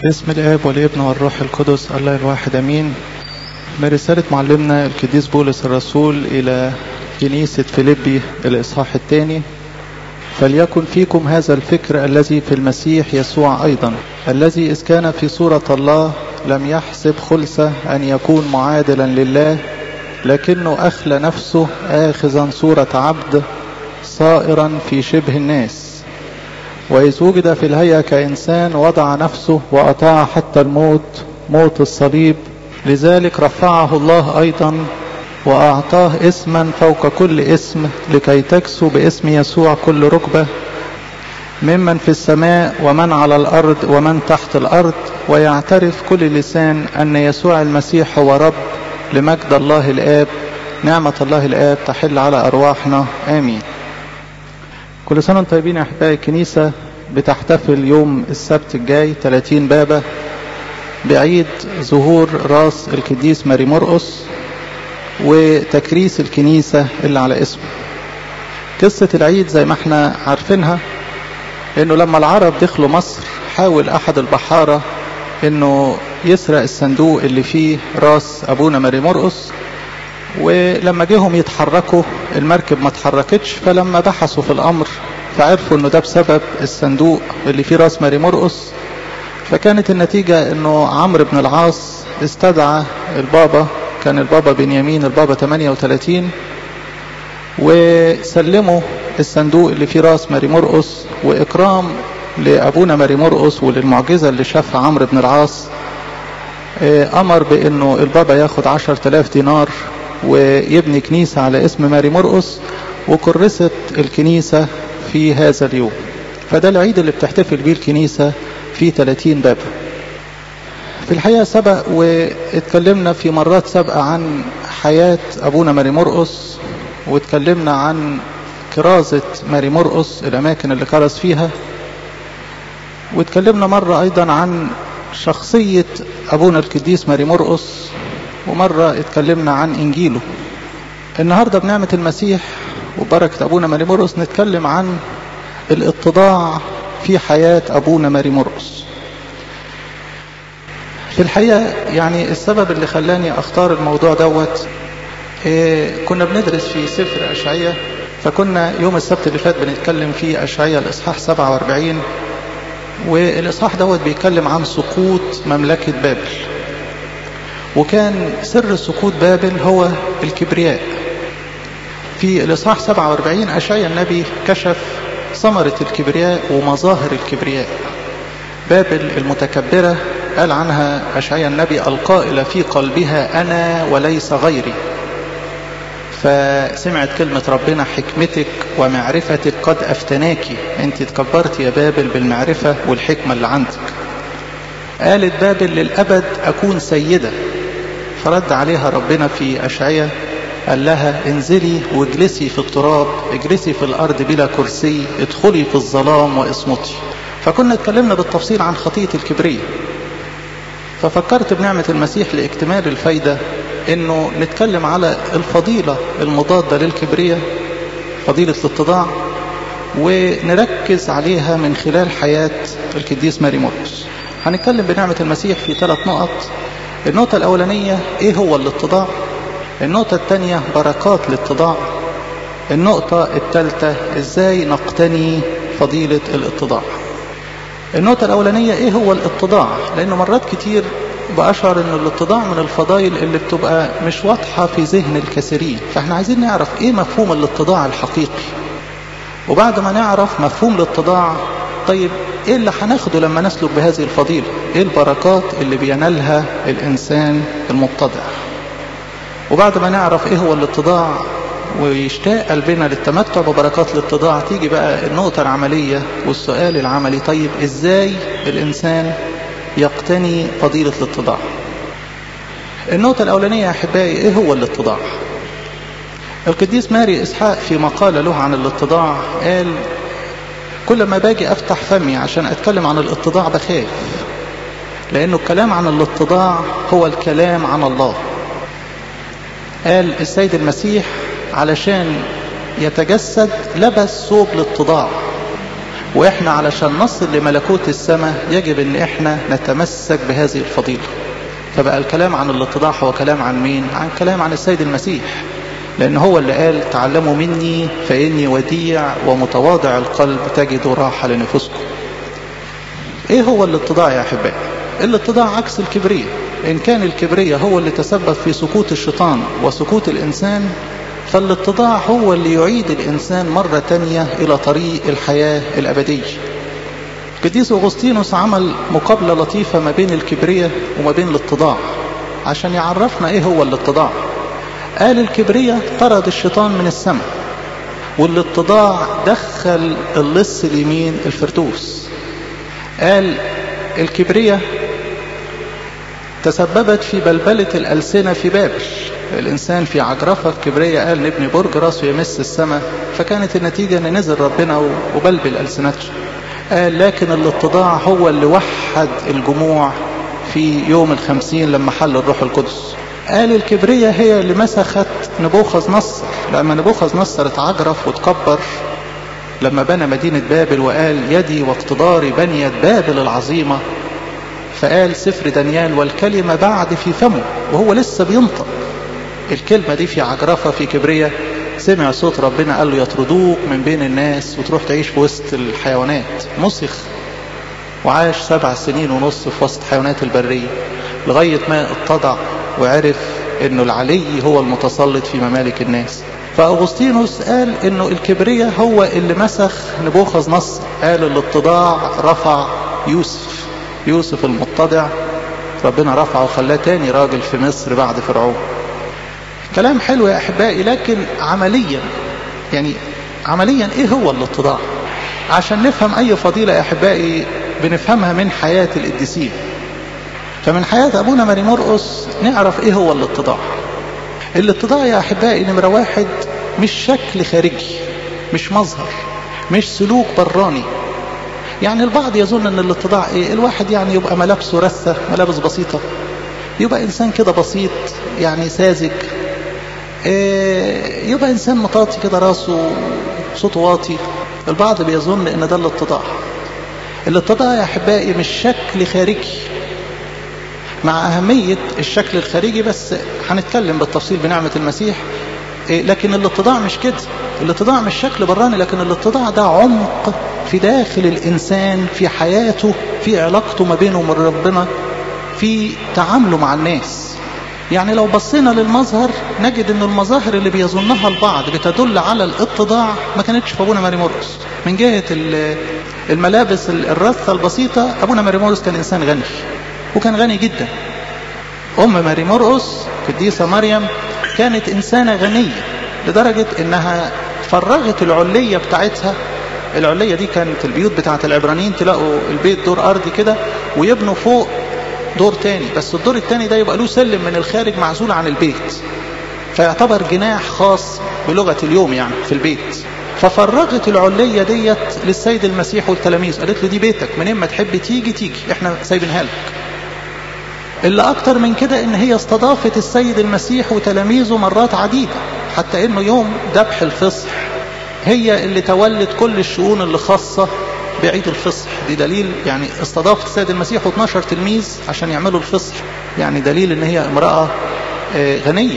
باسم الآب والابن والروح القدس الله الواحد أمين من رسالة معلمنا القديس بولس الرسول إلى كنيسة فيليبي الإصحاح الثاني فليكن فيكم هذا الفكر الذي في المسيح يسوع أيضا الذي إذ كان في صورة الله لم يحسب خلسة أن يكون معادلا لله لكنه أخلى نفسه آخذا صورة عبد صائرا في شبه الناس وإذ وجد في الهيئة كإنسان وضع نفسه وأطاع حتى الموت موت الصليب لذلك رفعه الله أيضا وأعطاه اسما فوق كل اسم لكي تكسو باسم يسوع كل ركبة ممن في السماء ومن على الأرض ومن تحت الأرض ويعترف كل لسان أن يسوع المسيح هو رب لمجد الله الآب نعمة الله الآب تحل على أرواحنا آمين كل سنة وانتم طيبين يا أحبائي الكنيسة بتحتفل يوم السبت الجاي 30 بابا بعيد ظهور راس القديس ماري مرقس وتكريس الكنيسة اللي على اسمه قصة العيد زي ما احنا عارفينها انه لما العرب دخلوا مصر حاول احد البحارة انه يسرق الصندوق اللي فيه راس ابونا ماري مرقس ولما جيهم يتحركوا المركب ما اتحركتش فلما بحثوا في الامر فعرفوا انه ده بسبب الصندوق اللي فيه راس ماري مرقس فكانت النتيجة انه عمرو بن العاص استدعى البابا كان البابا بنيامين البابا 38 وسلموا الصندوق اللي فيه راس ماري مرقس واكرام لابونا ماري مرقس وللمعجزة اللي شافها عمرو بن العاص امر بانه البابا ياخد عشر تلاف دينار ويبني كنيسة على اسم ماري مرقس وكرست الكنيسة في هذا اليوم فده العيد اللي بتحتفل بيه الكنيسة في 30 باب في الحقيقة سبق واتكلمنا في مرات سابقة عن حياة أبونا ماري مرقس واتكلمنا عن كرازة ماري مرقس الأماكن اللي كرز فيها واتكلمنا مرة أيضا عن شخصية أبونا القديس ماري مرقس ومرة اتكلمنا عن إنجيله النهاردة بنعمة المسيح وبركة أبونا ماري مرقس نتكلم عن الاتضاع في حياة أبونا ماري مرقس في الحقيقة يعني السبب اللي خلاني أختار الموضوع دوت إيه كنا بندرس في سفر أشعية فكنا يوم السبت اللي فات بنتكلم في أشعية الإصحاح 47 والإصحاح دوت بيتكلم عن سقوط مملكة بابل وكان سر سقوط بابل هو الكبرياء في الإصحاح 47 أشعيا النبي كشف ثمرة الكبرياء ومظاهر الكبرياء بابل المتكبرة قال عنها أشعيا النبي القائلة في قلبها أنا وليس غيري فسمعت كلمة ربنا حكمتك ومعرفتك قد أفتناكي أنت تكبرت يا بابل بالمعرفة والحكمة اللي عندك قالت بابل للأبد أكون سيدة فرد عليها ربنا في أشعية قال لها انزلي واجلسي في التراب اجلسي في الأرض بلا كرسي ادخلي في الظلام واصمتي فكنا اتكلمنا بالتفصيل عن خطية الكبرية ففكرت بنعمة المسيح لاكتمال الفايدة انه نتكلم على الفضيلة المضادة للكبرية فضيلة الاتضاع ونركز عليها من خلال حياة القديس ماري مرقس هنتكلم بنعمة المسيح في ثلاث نقط النقطة الأولانية إيه هو الاتضاع النقطة الثانية بركات الاتضاع النقطة الثالثة إزاي نقتني فضيلة الاتضاع النقطة الأولانية إيه هو الاتضاع لأنه مرات كتير بأشعر أن الاتضاع من الفضائل اللي بتبقى مش واضحة في ذهن الكثيرين فإحنا عايزين نعرف إيه مفهوم الاتضاع الحقيقي وبعد ما نعرف مفهوم الاتضاع طيب ايه اللي هناخده لما نسلك بهذه الفضيلة ايه البركات اللي بينالها الانسان المتضع وبعد ما نعرف ايه هو الاتضاع ويشتاق قلبنا للتمتع ببركات الاتضاع تيجي بقى النقطة العملية والسؤال العملي طيب ازاي الانسان يقتني فضيلة الاتضاع النقطة الاولانية يا احبائي ايه هو الاتضاع القديس ماري اسحاق في مقالة له عن الاتضاع قال كل ما باجي افتح فمي عشان اتكلم عن الاتضاع بخاف لانه الكلام عن الاتضاع هو الكلام عن الله قال السيد المسيح علشان يتجسد لبس ثوب الاتضاع واحنا علشان نصل لملكوت السماء يجب ان احنا نتمسك بهذه الفضيلة فبقى الكلام عن الاتضاع هو كلام عن مين عن كلام عن السيد المسيح لان هو اللي قال تعلموا مني فاني وديع ومتواضع القلب تجدوا راحة لنفوسكم ايه هو الاتضاع يا احبائي الاتضاع عكس الكبرية ان كان الكبرية هو اللي تسبب في سقوط الشيطان وسقوط الانسان فالاتضاع هو اللي يعيد الإنسان مرة تانية إلى طريق الحياة الأبدية قديس أغسطينوس عمل مقابلة لطيفة ما بين الكبرية وما بين الاتضاع عشان يعرفنا إيه هو الاتضاع قال الكبرية طرد الشيطان من السماء والاتضاع دخل اللص اليمين الفردوس قال الكبرية تسببت في بلبلة الألسنة في بابل الإنسان في عجرفة كبرية قال نبني برج راسه يمس السماء فكانت النتيجة أن نزل ربنا وبلبل ألسنته قال لكن الاتضاع هو اللي وحد الجموع في يوم الخمسين لما حل الروح القدس قال الكبرية هي اللي مسخت نبوخذ نصر لما نبوخذ نصر اتعجرف وتكبر لما بنى مدينة بابل وقال يدي واقتداري بنيت بابل العظيمة فقال سفر دانيال والكلمة بعد في فمه وهو لسه بينطق الكلمة دي في عجرفة في كبرية سمع صوت ربنا قال له يطردوك من بين الناس وتروح تعيش في وسط الحيوانات مسخ وعاش سبع سنين ونص في وسط حيوانات البرية لغاية ما اتضع وعرف انه العلي هو المتسلط في ممالك الناس فأغسطينوس قال انه الكبرية هو اللي مسخ نبوخذ نصر قال الاتضاع رفع يوسف يوسف المتضع ربنا رفعه وخلاه تاني راجل في مصر بعد فرعون كلام حلو يا أحبائي لكن عمليا يعني عمليا إيه هو الاتضاع عشان نفهم أي فضيلة يا أحبائي بنفهمها من حياة القديسين فمن حياة أبونا ماري مرقس نعرف إيه هو الاتضاع الاتضاع يا أحبائي نمرة واحد مش شكل خارجي مش مظهر مش سلوك براني يعني البعض يظن ان الاتضاع ايه الواحد يعني يبقى ملابسه رثة ملابس بسيطة يبقى انسان كده بسيط يعني ساذج إيه يبقى انسان مطاطي كده راسه صوته واطي البعض بيظن ان ده الاتضاع الاتضاع يا احبائي مش شكل خارجي مع اهمية الشكل الخارجي بس هنتكلم بالتفصيل بنعمة المسيح إيه لكن الاتضاع مش كده الاتضاع مش شكل براني لكن الاتضاع ده عمق في داخل الإنسان في حياته في علاقته ما بينه ومن ربنا في تعامله مع الناس يعني لو بصينا للمظهر نجد ان المظاهر اللي بيظنها البعض بتدل على الاتضاع ما كانتش في ابونا ماري مرقس من جهة الملابس الرثة البسيطة ابونا ماري مرقس كان انسان غني وكان غني جدا ام ماري مرقس قديسة مريم كانت انسانة غنية لدرجة انها فرغت العلية بتاعتها العلية دي كانت البيوت بتاعت العبرانيين تلاقوا البيت دور أرضي كده ويبنوا فوق دور تاني بس الدور التاني ده يبقى له سلم من الخارج معزول عن البيت فيعتبر جناح خاص بلغة اليوم يعني في البيت ففرغت العلية ديت للسيد المسيح والتلاميذ قالت له دي بيتك منين ما تحب تيجي تيجي احنا سايبينها لك اللي اكتر من كده ان هي استضافت السيد المسيح وتلاميذه مرات عديدة حتى انه يوم ذبح الفصح هي اللي تولت كل الشؤون اللي خاصة بعيد الفصح دي دليل يعني استضافت السيد المسيح و12 تلميذ عشان يعملوا الفصح يعني دليل ان هي امرأة غنية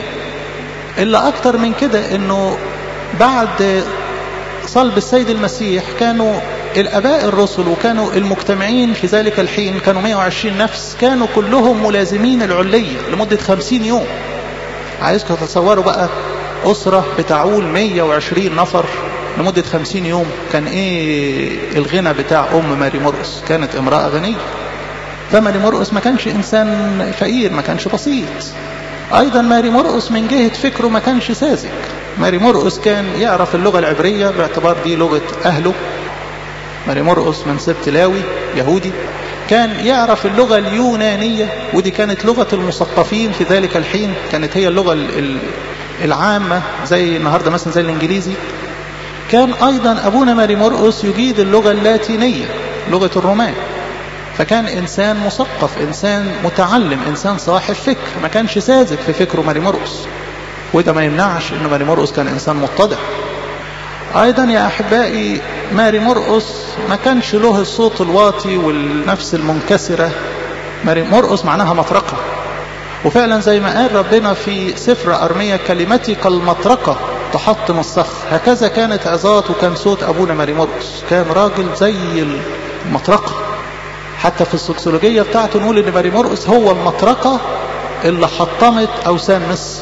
إلا أكتر من كده انه بعد صلب السيد المسيح كانوا الأباء الرسل وكانوا المجتمعين في ذلك الحين كانوا 120 نفس كانوا كلهم ملازمين العلية لمدة 50 يوم عايزكم تتصوروا بقى أسرة بتعول 120 نفر لمدة 50 يوم كان ايه الغنى بتاع ام ماري مرقس كانت امرأة غنية فماري مرقس ما كانش انسان فقير ما كانش بسيط ايضا ماري مرقس من جهة فكره ما كانش ساذج ماري مرقس كان يعرف اللغة العبرية باعتبار دي لغة اهله ماري مرقس من سبت لاوي يهودي كان يعرف اللغة اليونانية ودي كانت لغة المثقفين في ذلك الحين كانت هي اللغة العامة زي النهاردة مثلا زي الانجليزي كان أيضا أبونا ماري مرقس يجيد اللغة اللاتينية لغة الرومان فكان إنسان مثقف إنسان متعلم إنسان صاحب فكر ما كانش ساذج في فكره ماري مرقس وده ما يمنعش إن ماري مرقس كان إنسان متضع أيضا يا أحبائي ماري مرقس ما كانش له الصوت الواطي والنفس المنكسرة ماري مرقس معناها مطرقة وفعلا زي ما قال ربنا في سفر أرمية كلمتي كالمطرقة تحطم الصخر هكذا كانت عظات وكان صوت أبونا ماري مرقس كان راجل زي المطرقة حتى في السوكسولوجية بتاعته نقول إن ماري مرقس هو المطرقة اللي حطمت أوثان مصر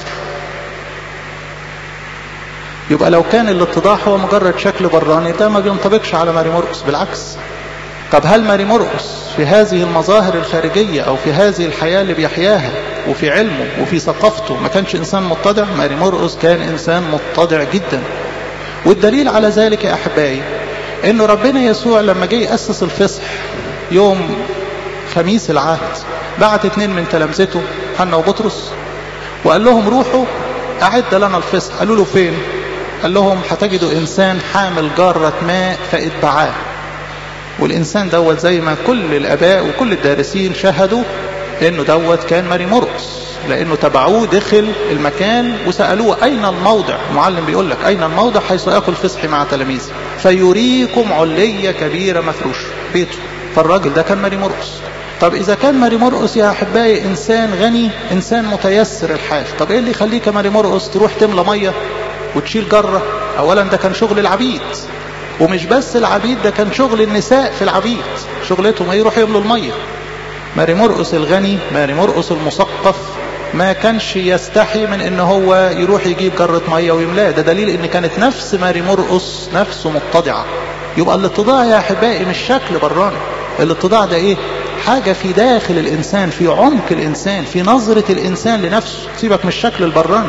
يبقى لو كان الاتضاح هو مجرد شكل براني ده ما بينطبقش على ماري مرقس بالعكس طب هل ماري مرقس في هذه المظاهر الخارجية أو في هذه الحياة اللي بيحياها وفي علمه وفي ثقافته ما كانش إنسان متضع ماري مرقس كان إنسان متضع جدا والدليل على ذلك يا أحبائي إنه ربنا يسوع لما جه يأسس الفصح يوم خميس العهد بعت اتنين من تلامذته حنا وبطرس وقال لهم روحوا أعد لنا الفصح قالوا له فين قال لهم هتجدوا إنسان حامل جارة ماء فاتبعاه والإنسان دوت زي ما كل الآباء وكل الدارسين شهدوا إنه دوت كان ماري مرقس لأنه تبعوه دخل المكان وسألوه أين الموضع المعلم بيقول لك أين الموضع حيث آكل فصحي مع تلاميذي فيريكم علية كبيرة مفروشة بيته فالراجل ده كان ماري مرقس طب إذا كان ماري مرقس يا أحبائي إنسان غني إنسان متيسر الحال طب إيه اللي يخليك يا ماري مرقس تروح تملى مية وتشيل جرة أولا ده كان شغل العبيد ومش بس العبيد ده كان شغل النساء في العبيد شغلتهم يروحوا يملوا المية ماري مرقس الغني ماري مرقس المثقف ما كانش يستحي من ان هو يروح يجيب جرة مية ويملاه ده دليل ان كانت نفس ماري مرقس نفسه متضعة يبقى الاتضاع يا احبائي مش شكل براني الاتضاع ده ايه حاجة في داخل الانسان في عمق الانسان في نظرة الانسان لنفسه سيبك من الشكل البراني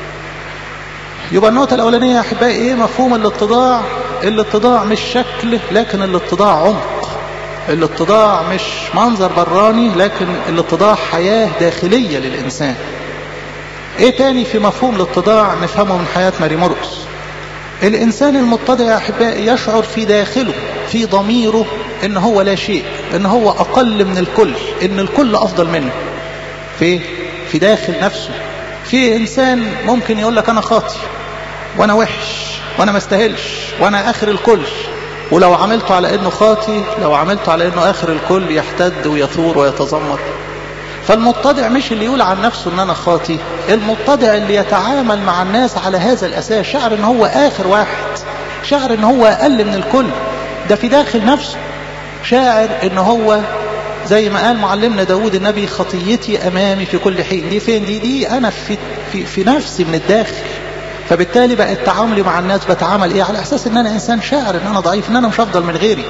يبقى النقطة الأولانية يا أحبائي إيه مفهوم الاتضاع الاتضاع مش شكل لكن الاتضاع عمق الاتضاع مش منظر براني لكن الاتضاع حياة داخلية للإنسان ايه تاني في مفهوم الاتضاع نفهمه من حياة ماري مرقس الإنسان المتضع يا أحبائي يشعر في داخله في ضميره إن هو لا شيء إن هو أقل من الكل إن الكل أفضل منه في في داخل نفسه في إنسان ممكن يقول لك أنا خاطي وأنا وحش وأنا ما استاهلش وأنا آخر الكل ولو عملته على إنه خاطي لو عملته على إنه آخر الكل يحتد ويثور ويتذمر فالمتضع مش اللي يقول عن نفسه ان انا خاطي المتضع اللي يتعامل مع الناس على هذا الاساس شعر ان هو اخر واحد شعر ان هو اقل من الكل ده في داخل نفسه شاعر ان هو زي ما قال معلمنا داود النبي خطيتي امامي في كل حين دي فين دي دي انا في, في, في نفسي من الداخل فبالتالي بقى تعاملي مع الناس بتعامل ايه على اساس ان انا انسان شاعر ان انا ضعيف ان انا مش افضل من غيري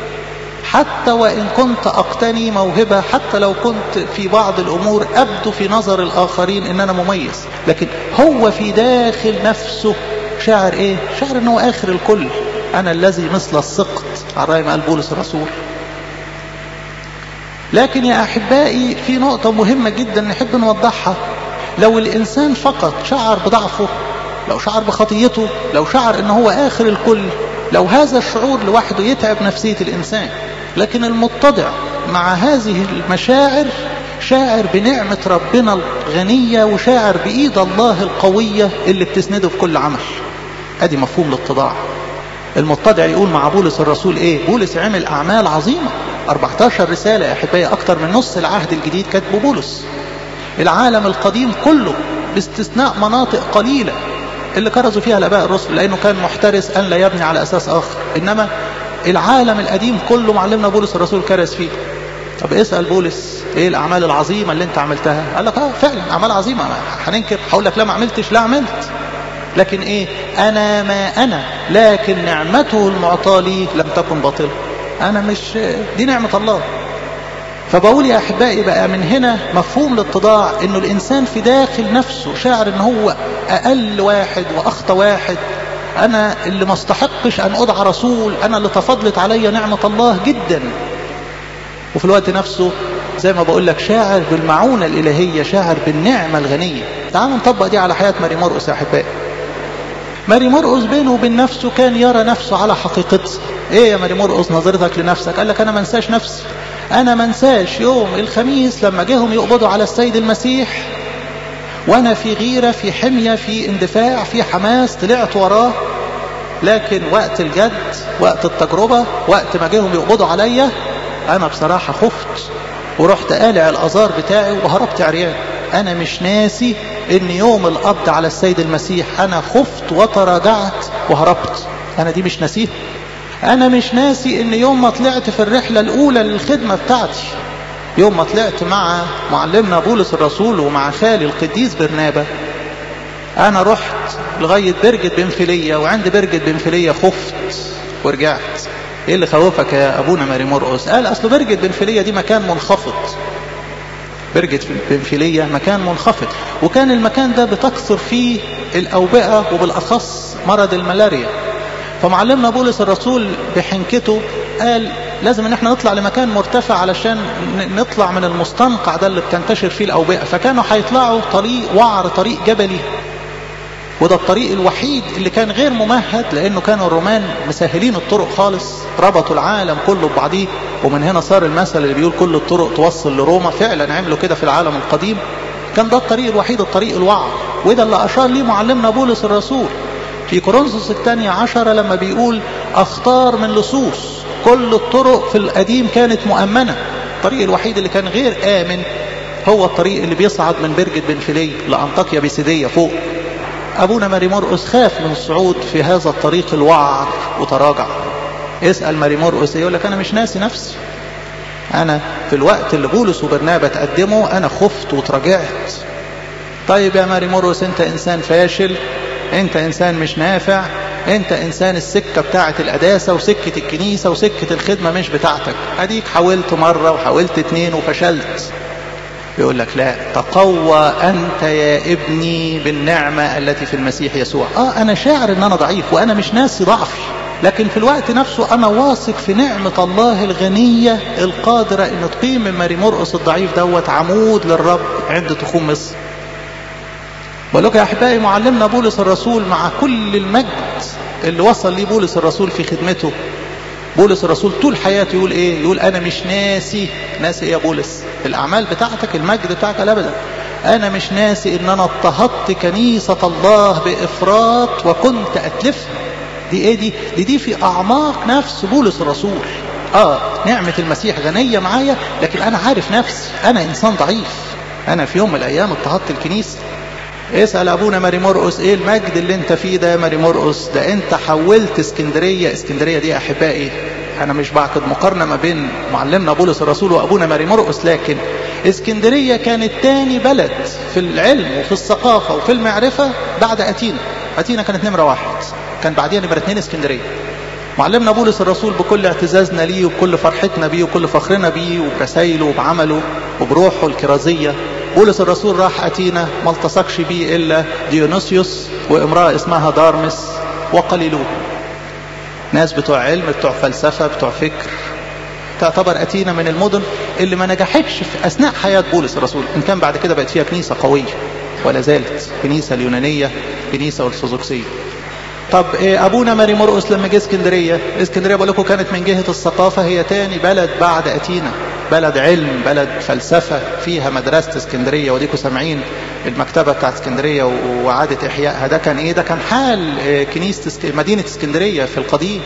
حتى وإن كنت أقتني موهبة حتى لو كنت في بعض الأمور أبدو في نظر الآخرين إن أنا مميز لكن هو في داخل نفسه شاعر إيه شاعر أنه آخر الكل أنا الذي مثل السقط على رأي ما قال بولس الرسول لكن يا أحبائي في نقطة مهمة جدا نحب نوضحها لو الإنسان فقط شعر بضعفه لو شعر بخطيته لو شعر أنه هو آخر الكل لو هذا الشعور لوحده يتعب نفسية الإنسان لكن المتضع مع هذه المشاعر شاعر بنعمة ربنا الغنية وشاعر بإيد الله القوية اللي بتسنده في كل عمل ادي مفهوم الاتضاع المتضع يقول مع بولس الرسول ايه بولس عمل اعمال عظيمة 14 رسالة يا احبائي اكتر من نص العهد الجديد كاتبه بولس العالم القديم كله باستثناء مناطق قليلة اللي كرزوا فيها الاباء الرسل لانه كان محترس ان لا يبني على اساس اخر انما العالم القديم كله معلمنا بولس الرسول كرز فيه طب اسأل بولس ايه الاعمال العظيمة اللي انت عملتها قال لك اه فعلا اعمال عظيمة هننكر هقول لك لا ما عملتش لا عملت لكن ايه انا ما انا لكن نعمته المعطاة لي لم تكن باطلة انا مش دي نعمة الله فبقول يا احبائي بقى من هنا مفهوم الاتضاع انه الانسان في داخل نفسه شاعر ان هو اقل واحد واخطى واحد أنا اللي ما استحقش أن أدعى رسول أنا اللي تفضلت علي نعمة الله جدا وفي الوقت نفسه زي ما بقول لك شاعر بالمعونة الإلهية شاعر بالنعمة الغنية تعالوا نطبق دي على حياة ماري مرقس يا أحبائي ماري مرقس بينه وبين نفسه كان يرى نفسه على حقيقته ايه يا ماري مرقس نظرتك لنفسك قال لك انا ما انساش نفسي انا ما انساش يوم الخميس لما جيهم يقبضوا على السيد المسيح وانا في غيرة في حمية في اندفاع في حماس طلعت وراه لكن وقت الجد وقت التجربة وقت ما جيهم يقبضوا عليا أنا بصراحة خفت ورحت قالع الأزار بتاعي وهربت عريان أنا مش ناسي إن يوم القبض على السيد المسيح أنا خفت وتراجعت وهربت أنا دي مش ناسيها أنا مش ناسي إن يوم ما طلعت في الرحلة الأولى للخدمة بتاعتي يوم ما طلعت مع معلمنا بولس الرسول ومع خالي القديس برنابا أنا رحت لغاية برجة بنفلية وعند برجة بنفلية خفت ورجعت ايه اللي خوفك يا ابونا ماري مرقس قال اصل برجة بنفلية دي مكان منخفض برجة بنفلية مكان منخفض وكان المكان ده بتكثر فيه الاوبئة وبالاخص مرض الملاريا فمعلمنا بولس الرسول بحنكته قال لازم ان احنا نطلع لمكان مرتفع علشان نطلع من المستنقع ده اللي بتنتشر فيه الاوبئة فكانوا هيطلعوا طريق وعر طريق جبلي وده الطريق الوحيد اللي كان غير ممهد لانه كانوا الرومان مسهلين الطرق خالص ربطوا العالم كله ببعضيه ومن هنا صار المثل اللي بيقول كل الطرق توصل لروما فعلا عملوا كده في العالم القديم كان ده الطريق الوحيد الطريق الوعر وده اللي اشار ليه معلمنا بولس الرسول في كورنثوس الثانية عشرة لما بيقول اختار من لصوص كل الطرق في القديم كانت مؤمنة الطريق الوحيد اللي كان غير آمن هو الطريق اللي بيصعد من برجة بنفلي لأنطاكيا بيسيدية فوق أبونا ماري مرقس خاف من الصعود في هذا الطريق الوعر وتراجع اسأل ماري مرقس يقول لك أنا مش ناسي نفسي أنا في الوقت اللي بولس وبرنابا تقدموا أنا خفت وتراجعت طيب يا ماري مرقس أنت إنسان فاشل أنت إنسان مش نافع أنت إنسان السكة بتاعة القداسة وسكة الكنيسة وسكة الخدمة مش بتاعتك أديك حاولت مرة وحاولت اتنين وفشلت يقول لك لا تقوى أنت يا ابني بالنعمة التي في المسيح يسوع آه أنا شاعر أن أنا ضعيف وأنا مش ناسي ضعفي لكن في الوقت نفسه أنا واثق في نعمة الله الغنية القادرة أن تقيم من ماري مرقس الضعيف دوت عمود للرب عند تخوم مصر ولك يا أحبائي معلمنا بولس الرسول مع كل المجد اللي وصل ليه بولس الرسول في خدمته بولس الرسول طول حياته يقول ايه يقول انا مش ناسي ناسي ايه يا بولس الاعمال بتاعتك المجد بتاعك ابدا انا مش ناسي ان انا اضطهدت كنيسة الله بافراط وكنت اتلفها دي ايه دي دي دي في اعماق نفس بولس الرسول اه نعمة المسيح غنية معايا لكن انا عارف نفسي انا انسان ضعيف انا في يوم من الايام اضطهدت الكنيسة اسأل ابونا ماري مرقس ايه المجد اللي انت فيه ده يا ماري مرقس ده انت حولت اسكندرية اسكندرية دي احبائي انا مش بعقد مقارنة ما بين معلمنا بولس الرسول وابونا ماري مرقس لكن اسكندرية كانت تاني بلد في العلم وفي الثقافة وفي المعرفة بعد اتينا اتينا كانت نمرة واحد كان بعديها نمرة اتنين اسكندرية معلمنا بولس الرسول بكل اعتزازنا ليه وبكل فرحتنا بيه وكل فخرنا بيه وبرسايله وبعمله وبروحه الكرازية بولس الرسول راح أتينا ما التصقش بيه إلا ديونيسيوس وامرأة اسمها دارمس وقليلون ناس بتوع علم بتوع فلسفة بتوع فكر تعتبر أتينا من المدن اللي ما نجحتش في أثناء حياة بولس الرسول إن كان بعد كده بقت فيها كنيسة قوية ولا زالت كنيسة اليونانية كنيسة أرثوذكسية طب إيه أبونا ماري مرقس لما جه اسكندرية اسكندرية بقول لكم كانت من جهة الثقافة هي تاني بلد بعد أتينا بلد علم بلد فلسفة فيها مدرسة اسكندرية وديكوا سامعين المكتبة بتاعت اسكندرية وعادة إحيائها ده كان إيه ده كان حال كنيسة اسك... مدينة اسكندرية في القديم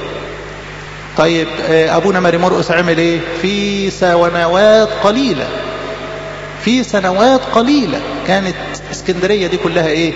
طيب أبونا ماري مرقس عمل إيه في سنوات قليلة في سنوات قليلة كانت اسكندرية دي كلها إيه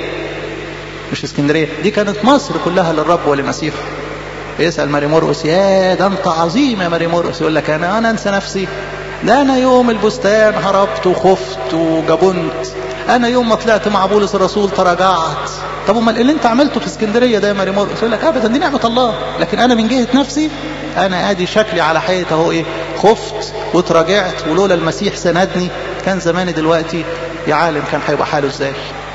مش اسكندرية دي كانت مصر كلها للرب ولمسيحه يسأل ماري مرقس يا ده انت عظيم يا ماري مرقس يقول لك انا انا انسى نفسي ده انا يوم البستان هربت وخفت وجبنت انا يوم ما طلعت مع بولس الرسول تراجعت طب امال اللي انت عملته في اسكندريه ده يا ماري مرقس يقول لك ابدا دي نعمه الله لكن انا من جهه نفسي انا ادي شكلي على حيط اهو ايه خفت وتراجعت ولولا المسيح سندني كان زماني دلوقتي يا عالم كان هيبقى حاله ازاي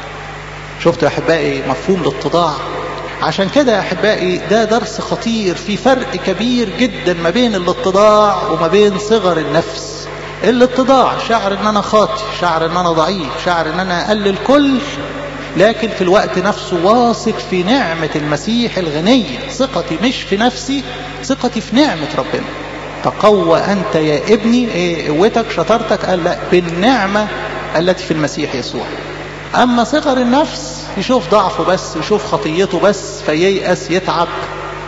شفتوا يا احبائي مفهوم الاتضاع عشان كده يا احبائي ده درس خطير في فرق كبير جدا ما بين الاتضاع وما بين صغر النفس الاتضاع شعر ان انا خاطي شعر ان انا ضعيف شعر ان انا اقل الكل لكن في الوقت نفسه واثق في نعمة المسيح الغنية ثقتي مش في نفسي ثقتي في نعمة ربنا تقوى أنت يا ابني ايه قوتك شطارتك قال لا بالنعمة التي في المسيح يسوع أما صغر النفس يشوف ضعفه بس يشوف خطيته بس فييأس يتعب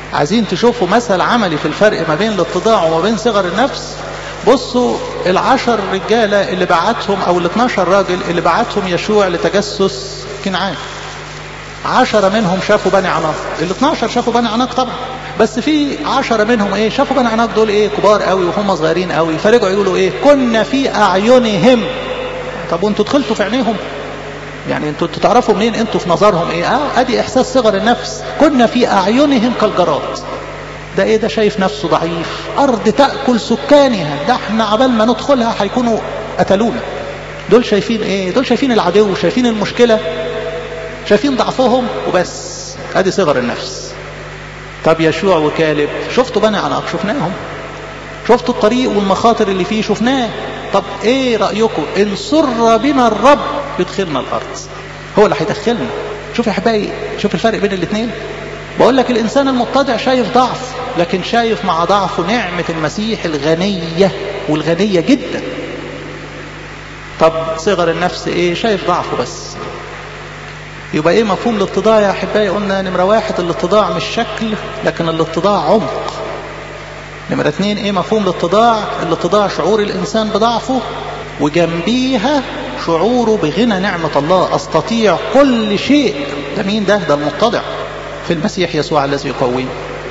عايزين تشوفوا مثل عملي في الفرق ما بين الاتضاع وما بين صغر النفس بصوا العشر رجالة اللي بعتهم او الاثناشر راجل اللي بعتهم يشوع لتجسس كنعان عشرة منهم شافوا بني عناق ال 12 شافوا بني عناق طبعا بس في عشرة منهم ايه شافوا بني عناق دول ايه كبار قوي وهم صغيرين قوي فرجعوا يقولوا ايه كنا في اعينهم طب وانتوا دخلتوا في عينيهم يعني انتوا تعرفوا منين انتوا في نظرهم ايه اه ادي احساس صغر النفس كنا في اعينهم كالجراد ده ايه ده شايف نفسه ضعيف ارض تاكل سكانها ده احنا عبال ما ندخلها هيكونوا قتلونا دول شايفين ايه دول شايفين العدو شايفين المشكله شايفين ضعفهم وبس ادي صغر النفس طب يشوع وكالب شفتوا بني عناق شفناهم شفتوا الطريق والمخاطر اللي فيه شفناه طب ايه رايكم ان سر بنا الرب يدخلنا الارض هو اللي هيدخلنا شوف يا احبائي شوف الفرق بين الاثنين بقول لك الانسان المتضع شايف ضعف لكن شايف مع ضعفه نعمه المسيح الغنيه والغنيه جدا طب صغر النفس ايه شايف ضعفه بس يبقى ايه مفهوم الاتضاع يا احبائي قلنا نمره واحد الاتضاع مش شكل لكن الاتضاع عمق نمرة اتنين ايه مفهوم الاتضاع الاتضاع شعور الانسان بضعفه وجنبيها شعوره بغنى نعمة الله استطيع كل شيء ده مين ده ده المتضع في المسيح يسوع الذي يقويه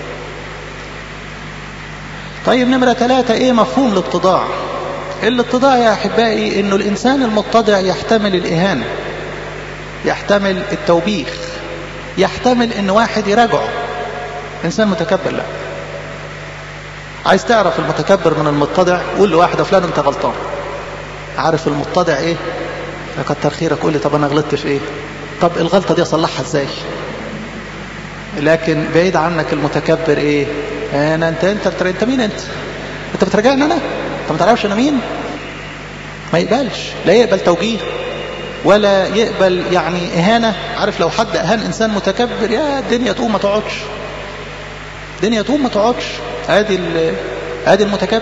طيب نمرة ثلاثة ايه مفهوم الاتضاع الاتضاع يا احبائي انه الانسان المتضع يحتمل الاهانة يحتمل التوبيخ يحتمل ان واحد يراجعه انسان متكبر لا عايز تعرف المتكبر من المتضع قول لواحده فلان انت غلطان عارف المتضع ايه كتر خيرك قول لي طب انا غلطت في ايه طب الغلطه دي اصلحها ازاي لكن بعيد عنك المتكبر ايه انا انت انت بتر... انت مين انت انت بتراجعني انا انت ما تعرفش انا مين ما يقبلش لا يقبل توجيه ولا يقبل يعني اهانه عارف لو حد اهان انسان متكبر يا الدنيا تقوم ما تقعدش الدنيا تقوم ما تقعدش ادي ادي المتكبر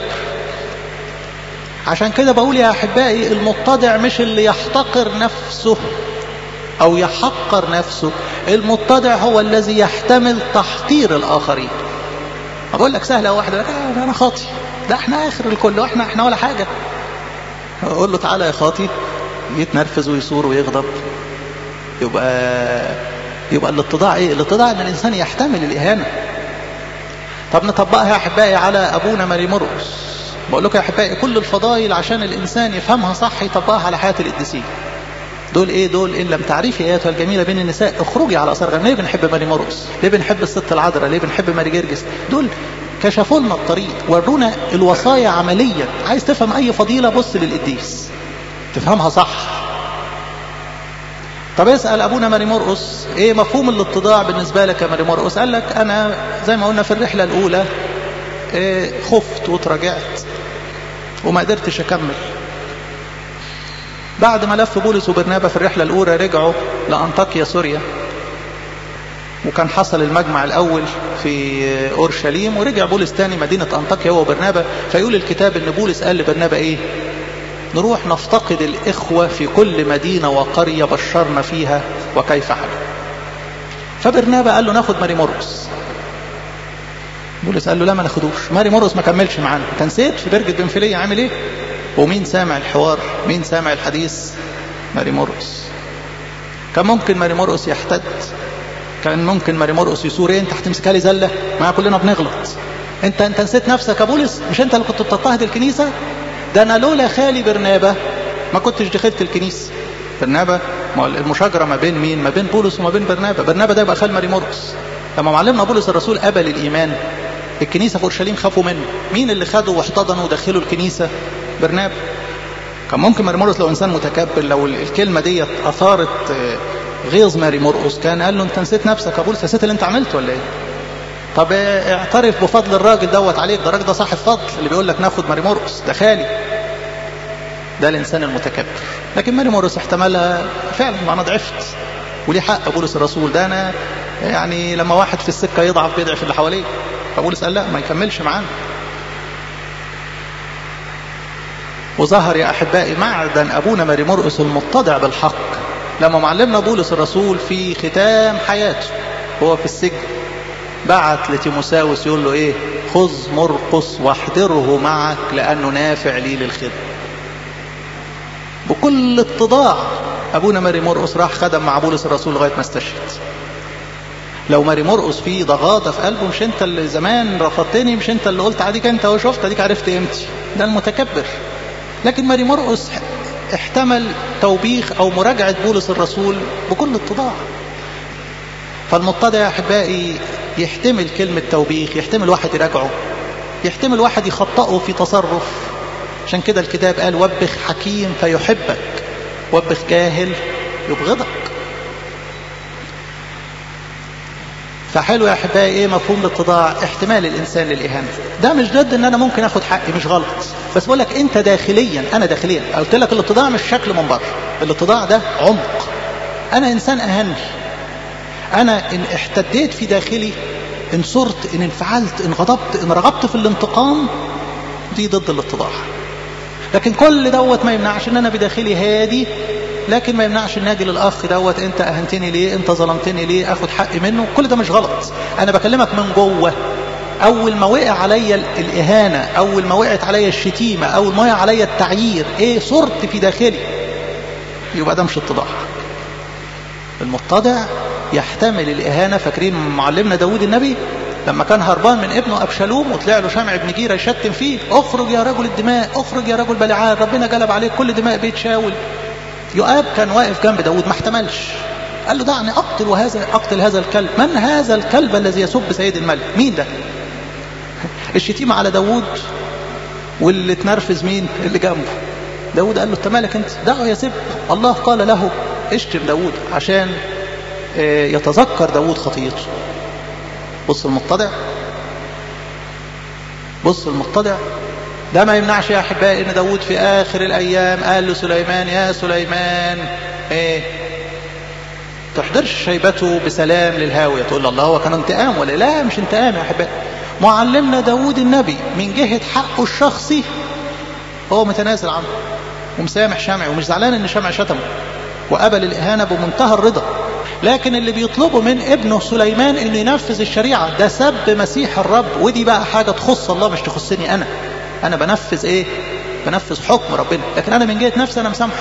عشان كده بقول يا احبائي المتضع مش اللي يحتقر نفسه او يحقر نفسه المتضع هو الذي يحتمل تحقير الاخرين اقول لك سهله واحده آه انا خاطي ده احنا اخر الكل واحنا احنا ولا حاجه اقول له تعالى يا خاطي يتنرفز ويصور ويغضب يبقى يبقى الاتضاع ايه الاتضاع ان الانسان يحتمل الاهانه طب نطبقها يا احبائي على ابونا ماري مرقس بقول لكم يا احبائي كل الفضائل عشان الانسان يفهمها صح يطبقها على حياه القديسين دول ايه دول ان لم تعرفي اياتها الجميله بين النساء اخرجي على اثار ليه بنحب ماري مرقس ليه بنحب الست العذراء ليه بنحب ماري جرجس دول كشفوا لنا الطريق ورونا الوصايا عمليا عايز تفهم اي فضيله بص للقديس تفهمها صح طب اسأل أبونا ماري مرقس إيه مفهوم الاتضاع بالنسبة لك يا ماري مرقس قال لك أنا زي ما قلنا في الرحلة الأولى إيه خفت وتراجعت وما قدرتش أكمل بعد ما لف بولس وبرنابا في الرحلة الأولى رجعوا لأنطاكيا سوريا وكان حصل المجمع الأول في أورشليم ورجع بولس تاني مدينة أنطاكيا هو وبرنابا فيقول الكتاب إن بولس قال لبرنابا إيه نروح نفتقد الإخوة في كل مدينة وقرية بشرنا فيها وكيف حل فبرنابا قال له ناخد ماري مرقس بولس قال له لا ما ناخدوش ماري مرقس ما كملش معانا انت نسيت في برجة بنفلية عامل ايه ومين سامع الحوار مين سامع الحديث ماري مرقس كان ممكن ماري مرقس يحتد كان ممكن ماري مرقس يسور ايه انت هتمسكها لي زله ما كلنا بنغلط انت انت نسيت نفسك يا بولس مش انت اللي كنت بتضطهد الكنيسه ده انا لولا خالي برنابا ما كنتش دخلت الكنيسه برنابا المشاجره ما بين مين ما بين بولس وما بين برنابا برنابا ده يبقى خال ماري مرقس لما معلمنا بولس الرسول قبل الايمان الكنيسه في اورشليم خافوا منه مين اللي خده واحتضنه ودخله الكنيسه برنابا كان ممكن ماري مرقس لو انسان متكبر لو الكلمه دي اثارت غيظ ماري مرقس كان قال له انت نسيت نفسك يا بولس نسيت اللي انت عملته ولا ايه طب اعترف بفضل الراجل دوت عليك ده الراجل ده صاحب فضل اللي بيقول لك ناخد ماري مرقس ده خالي ده الانسان المتكبر لكن ماري مرقس احتملها فعلا ما انا ضعفت وليه حق بولس الرسول ده انا يعني لما واحد في السكه يضعف بيضعف اللي حواليه فبولس قال لا ما يكملش معانا وظهر يا احبائي معدن ابونا ماري مرقس المتضع بالحق لما معلمنا بولس الرسول في ختام حياته هو في السجن بعت لتيموساوس يقول له ايه خذ مرقس واحضره معك لانه نافع لي للخدمه بكل اتضاع ابونا ماري مرقس راح خدم مع بولس الرسول لغايه ما استشهد لو ماري مرقس فيه ضغاطه في قلبه مش انت اللي زمان رفضتني مش انت اللي قلت عليك انت وشفت اديك عرفت قيمتي ده المتكبر لكن ماري مرقس احتمل توبيخ او مراجعه بولس الرسول بكل اتضاع فالمتضع يا احبائي يحتمل كلمه توبيخ يحتمل واحد يراجعه يحتمل واحد يخطئه في تصرف عشان كده الكتاب قال وبخ حكيم فيحبك وبخ جاهل يبغضك فحلو يا احبائي ايه مفهوم الاتضاع احتمال الانسان للاهانه ده مش ضد ان انا ممكن اخد حقي مش غلط بس بقول لك انت داخليا انا داخليا قلت لك الاتضاع مش شكل من بره الاتضاع ده عمق انا انسان اهني انا ان احتديت في داخلي ان صرت ان انفعلت ان غضبت ان رغبت في الانتقام دي ضد الاتضاع لكن كل دوت ما يمنعش ان انا بداخلي هادي لكن ما يمنعش ان اجي للاخ دوت انت اهنتني ليه انت ظلمتني ليه اخد حقي منه كل ده مش غلط انا بكلمك من جوه اول ما وقع عليا الاهانه اول ما وقعت عليا الشتيمه اول ما وقع عليا التعيير ايه صرت في داخلي يبقى ده مش اتضاع المتضع يحتمل الاهانه فاكرين معلمنا داود النبي لما كان هربان من ابنه ابشالوم وطلع له شمع بن جيره يشتم فيه اخرج يا رجل الدماء اخرج يا رجل بلعان ربنا جلب عليك كل دماء بيت شاول يؤاب كان واقف جنب داود ما احتملش قال له دعني اقتل وهذا اقتل هذا الكلب من هذا الكلب الذي يسب سيد الملك مين ده الشتيمه على داود واللي تنرفز مين اللي جنبه داود قال له انت مالك انت دعه يسب الله قال له اشتم داود عشان يتذكر داود خطيته بص المتضع بص المتضع ده ما يمنعش يا احبائي ان داود في اخر الايام قال لسليمان يا سليمان ايه تحضرش شيبته بسلام للهاويه تقول له الله هو كان انتقام ولا لا مش انتقام يا احبائي معلمنا داود النبي من جهه حقه الشخصي هو متنازل عنه ومسامح شمعي ومش زعلان ان شمع شتمه وقبل الاهانه بمنتهى الرضا لكن اللي بيطلبه من ابنه سليمان انه ينفذ الشريعه ده سب مسيح الرب ودي بقى حاجه تخص الله مش تخصني انا انا بنفذ ايه بنفذ حكم ربنا لكن انا من جهه نفسي انا مسامحه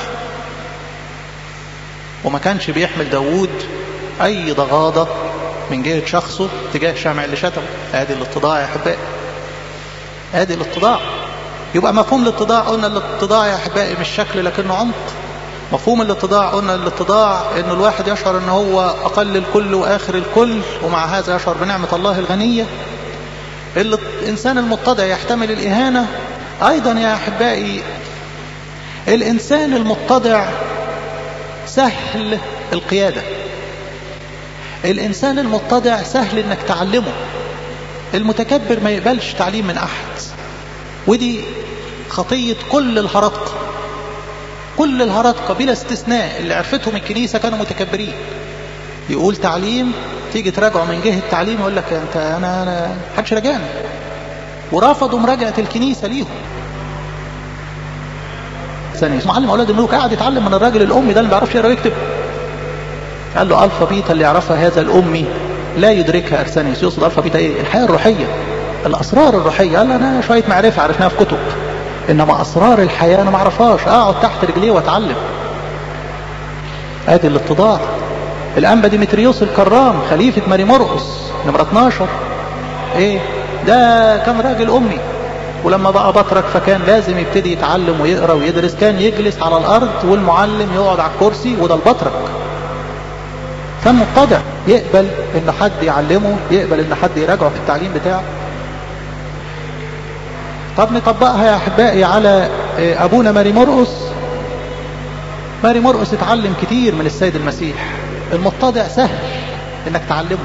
وما كانش بيحمل داوود اي ضغاضه من جهه شخصه تجاه شمع اللي شتمه ادي الاتضاع يا احبائي ادي الاتضاع يبقى مفهوم الاتضاع قلنا الاتضاع يا احبائي مش شكل لكنه عمق مفهوم الاتضاع قلنا الاتضاع ان الواحد يشعر ان هو اقل الكل واخر الكل ومع هذا يشعر بنعمه الله الغنيه الانسان المتضع يحتمل الاهانه ايضا يا احبائي الانسان المتضع سهل القياده الانسان المتضع سهل انك تعلمه المتكبر ما يقبلش تعليم من احد ودي خطيه كل الهرطقه كل الهرطقه بلا استثناء اللي عرفتهم الكنيسه كانوا متكبرين يقول تعليم تيجي تراجعه من جهه التعليم يقول لك انت انا انا محدش راجعني ورفضوا مراجعه الكنيسه ليهم ثانية معلم اولاد الملوك قاعد يتعلم من الراجل الامي ده اللي ما بيعرفش يقرا ويكتب قال له الفا بيتا اللي يعرفها هذا الامي لا يدركها ارسانيوس يقصد الفا بيتا ايه الحياه الروحيه الاسرار الروحيه قال انا شويه معرفه عرفناها في كتب انما اسرار الحياه انا ما اعرفهاش اقعد تحت رجليه واتعلم ادي الاتضاع الانبا ديمتريوس الكرام خليفه ماري مرقس نمره 12 ايه ده كان راجل امي ولما بقى بطرك فكان لازم يبتدي يتعلم ويقرا ويدرس كان يجلس على الارض والمعلم يقعد على الكرسي وده البطرك كان متضع يقبل ان حد يعلمه يقبل ان حد يراجعه في التعليم بتاعه طب نطبقها يا احبائي على ابونا ماري مرقس ماري مرقس اتعلم كتير من السيد المسيح المتضع سهل انك تعلمه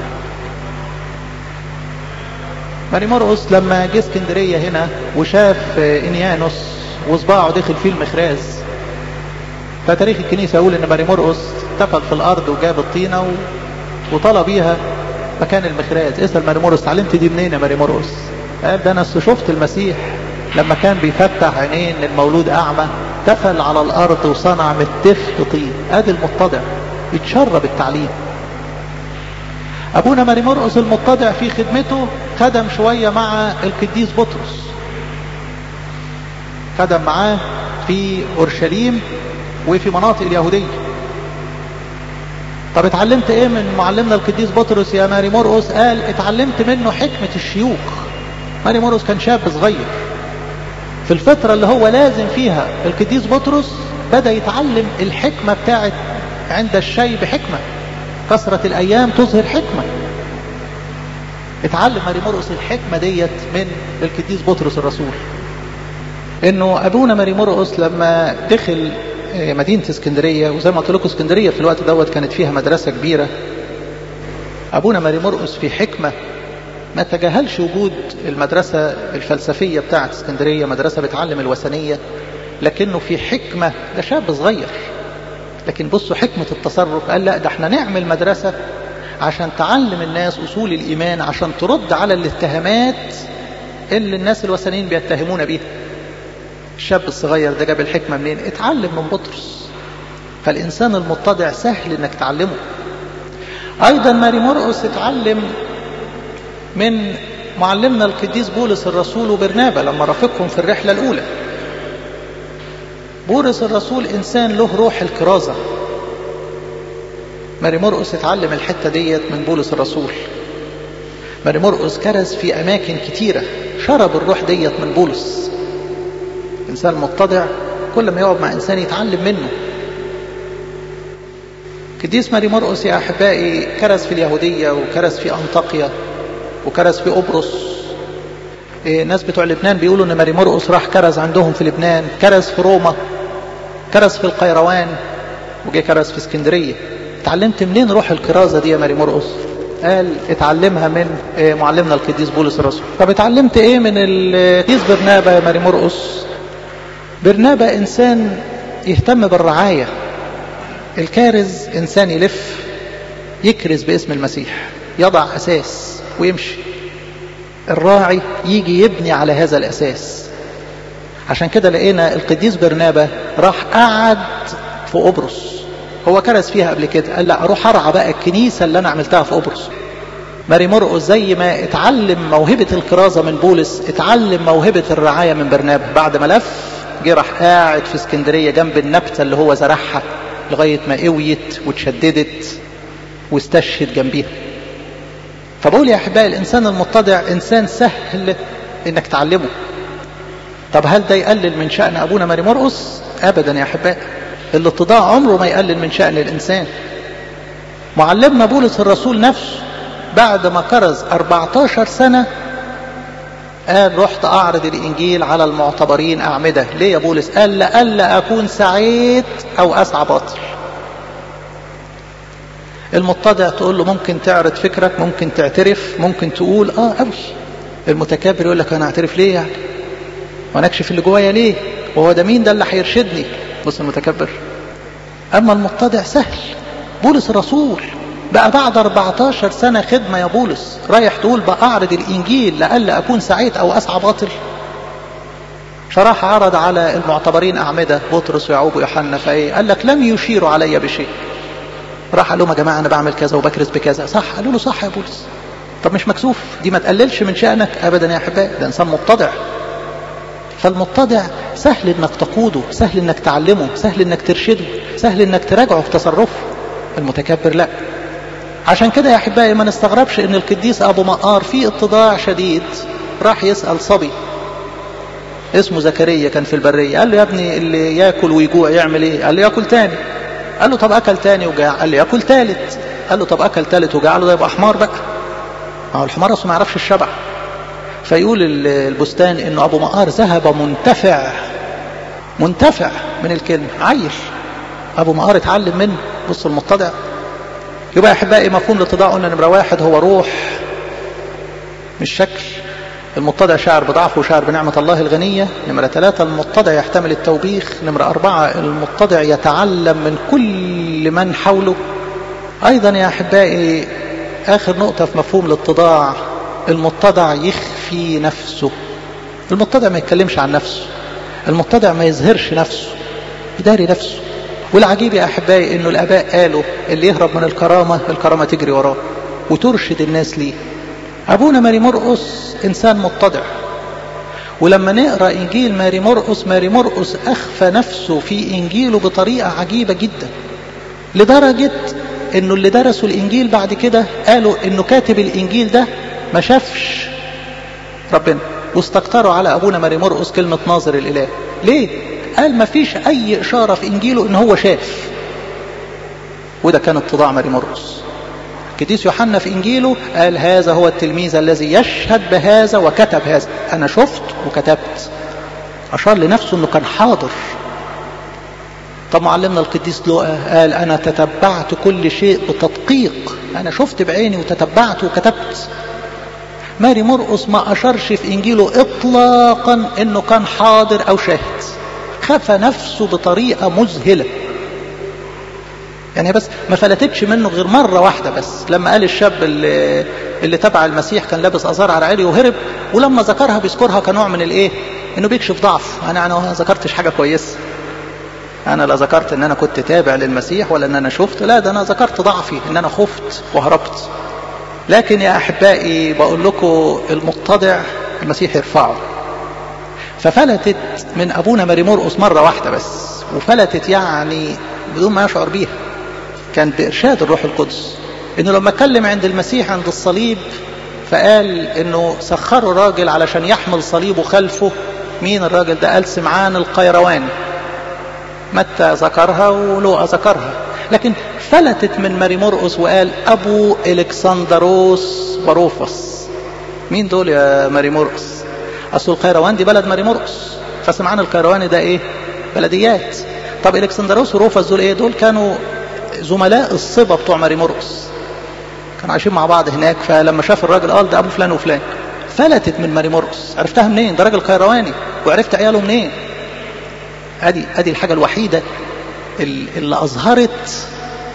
ماري مرقس لما جه اسكندريه هنا وشاف انيانوس وصباعه دخل فيه المخراز فتاريخ الكنيسه يقول ان ماري مرقس تفل في الارض وجاب الطينه و... وطلب بيها مكان المخراز اسال ماري مرقس اتعلمت دي منين يا ماري مرقس قال ده انا شفت المسيح لما كان بيفتح عينين المولود اعمى تفل على الارض وصنع من التفل طين ادي المتضع يتشرب التعليم أبونا ماري مرقس المتضع في خدمته خدم شوية مع القديس بطرس خدم معاه في أورشليم وفي مناطق اليهودية طب اتعلمت ايه من معلمنا القديس بطرس يا ماري مرقس قال اتعلمت منه حكمة الشيوخ ماري مرقس كان شاب صغير في الفترة اللي هو لازم فيها القديس بطرس بدأ يتعلم الحكمة بتاعت عند الشيب حكمة كثرة الأيام تظهر حكمة اتعلم ماري مرقس الحكمة ديت من القديس بطرس الرسول انه ابونا ماري مرقس لما دخل مدينة اسكندرية وزي ما قلت لكم اسكندرية في الوقت دوت كانت فيها مدرسة كبيرة ابونا ماري مرقس في حكمة ما تجاهلش وجود المدرسة الفلسفية بتاعت اسكندرية مدرسة بتعلم الوثنية لكنه في حكمة ده شاب صغير لكن بصوا حكمة التصرف قال لا ده احنا نعمل مدرسة عشان تعلم الناس أصول الإيمان عشان ترد على الاتهامات اللي الناس الوثنيين بيتهمون بيها الشاب الصغير ده جاب الحكمة منين اتعلم من بطرس فالإنسان المتضع سهل انك تعلمه أيضا ماري مرقس اتعلم من معلمنا القديس بولس الرسول وبرنابا لما رافقهم في الرحلة الأولى بولس الرسول إنسان له روح الكرازة ماري مرقس اتعلم الحتة ديت من بولس الرسول ماري مرقس كرز في أماكن كتيرة شرب الروح ديت من بولس إنسان متضع كل ما يقعد مع إنسان يتعلم منه قديس ماري مرقس يا أحبائي كرز في اليهودية وكرز في أنطاقيا وكرز في قبرص إيه ناس بتوع لبنان بيقولوا ان ماري مرقس راح كرز عندهم في لبنان كرز في روما كرز في القيروان وجه كرز في اسكندريه اتعلمت منين روح الكرازه دي يا ماري مرقس قال اتعلمها من إيه معلمنا القديس بولس الرسول طب اتعلمت ايه من القديس برنابا يا ماري مرقس برنابا انسان يهتم بالرعايه الكارز انسان يلف يكرز باسم المسيح يضع اساس ويمشي الراعي يجي يبني على هذا الأساس عشان كده لقينا القديس برنابا راح قعد في قبرص هو كرز فيها قبل كده قال لا اروح ارعى بقى الكنيسة اللي انا عملتها في قبرص ماري مرقس زي ما اتعلم موهبة الكرازة من بولس اتعلم موهبة الرعاية من برنابا بعد ما لف جه راح قاعد في اسكندرية جنب النبتة اللي هو زرعها لغاية ما قويت واتشددت واستشهد جنبيها فبقول يا احبائي الانسان المتضع انسان سهل انك تعلمه طب هل ده يقلل من شأن ابونا ماري مرقس ابدا يا احبائي الاتضاع عمره ما يقلل من شأن الانسان معلمنا بولس الرسول نفسه بعد ما كرز 14 سنة قال رحت أعرض الإنجيل على المعتبرين أعمدة ليه يا بولس قال لألا أكون سعيد أو أسعى باطل المتضع تقول له ممكن تعرض فكرك ممكن تعترف ممكن تقول اه قوي المتكبر يقول لك انا اعترف ليه يعني وانا اكشف اللي جوايا ليه وهو ده مين ده اللي هيرشدني بص المتكبر اما المتضع سهل بولس الرسول بقى بعد 14 سنة خدمة يا بولس رايح تقول بأعرض الإنجيل لألا أكون سعيد أو أسعى باطل فراح عرض على المعتبرين أعمدة بطرس ويعقوب ويوحنا فإيه قال لك لم يشيروا علي بشيء راح قال لهم يا جماعه انا بعمل كذا وبكرز بكذا صح قالوا له صح يا بولس طب مش مكسوف دي ما تقللش من شأنك ابدا يا احبائي ده انسان متضع فالمتضع سهل انك تقوده سهل انك تعلمه سهل انك ترشده سهل انك تراجعه في تصرفه المتكبر لا عشان كده يا احبائي ما نستغربش ان القديس ابو مقار في اتضاع شديد راح يسال صبي اسمه زكريا كان في البريه قال له يا ابني اللي ياكل ويجوع يعمل ايه قال له ياكل تاني قال له طب اكل تاني وجاع قال له ياكل تالت قال له طب اكل تالت وجاع قال له ده يبقى حمار بقى ما هو الحمار اصلا ما يعرفش الشبع فيقول البستان انه ابو مقار ذهب منتفع منتفع من الكلمه عيل ابو مقار اتعلم منه بص المتضع يبقى يا احبائي مفهوم الاتضاع قلنا نمره واحد هو روح مش شكل المتضع شاعر بضعفه وشاعر بنعمة الله الغنية نمرة ثلاثة المتضع يحتمل التوبيخ نمرة أربعة المتضع يتعلم من كل من حوله أيضا يا أحبائي آخر نقطة في مفهوم الاتضاع المتضع يخفي نفسه المتضع ما يتكلمش عن نفسه المتضع ما يظهرش نفسه يداري نفسه والعجيب يا أحبائي أنه الآباء قالوا اللي يهرب من الكرامة الكرامة تجري وراه وترشد الناس ليه أبونا ماري مرقس إنسان متضع ولما نقرأ إنجيل ماري مرقس ماري مرقس أخفى نفسه في إنجيله بطريقة عجيبة جدا لدرجة إنه اللي درسوا الإنجيل بعد كده قالوا إنه كاتب الإنجيل ده ما شافش ربنا واستكتروا على أبونا ماري مرقس كلمة ناظر الإله ليه؟ قال ما فيش أي إشارة في إنجيله إن هو شاف وده كان اتضاع ماري مرقس القديس يوحنا في إنجيله قال هذا هو التلميذ الذي يشهد بهذا وكتب هذا أنا شفت وكتبت أشار لنفسه أنه كان حاضر طب معلمنا القديس لوقا قال أنا تتبعت كل شيء بتدقيق أنا شفت بعيني وتتبعت وكتبت ماري مرقس ما أشرش في إنجيله إطلاقا أنه كان حاضر أو شاهد خفى نفسه بطريقة مذهلة يعني بس ما فلتتش منه غير مرة واحدة بس لما قال الشاب اللي, اللي تبع المسيح كان لابس أزار على عيني وهرب ولما ذكرها بيذكرها كنوع من الإيه إنه بيكشف ضعف أنا أنا ما ذكرتش حاجة كويسة أنا لا ذكرت إن أنا كنت تابع للمسيح ولا إن أنا شفت لا ده أنا ذكرت ضعفي إن أنا خفت وهربت لكن يا أحبائي بقول لكم المتضع المسيح يرفعه ففلتت من أبونا ماري مرقس مرة واحدة بس وفلتت يعني بدون ما يشعر بيها كان بإرشاد الروح القدس إنه لما اتكلم عند المسيح عند الصليب فقال إنه سخروا راجل علشان يحمل صليبه خلفه مين الراجل ده قال سمعان القيرواني متى ذكرها ولوقا ذكرها لكن فلتت من ماري مرقس وقال أبو إلكسندروس باروفس مين دول يا ماري مرقس أصل القيروان دي بلد ماري مرقس فسمعان القيرواني ده إيه بلديات طب إلكسندروس وروفس دول إيه دول كانوا زملاء الصبا بتوع ماري مرقس كانوا عايشين مع بعض هناك فلما شاف الراجل قال ده ابو فلان وفلان فلتت من ماري مرقس عرفتها منين ده راجل قيرواني وعرفت عياله منين ادي ادي الحاجه الوحيده اللي اظهرت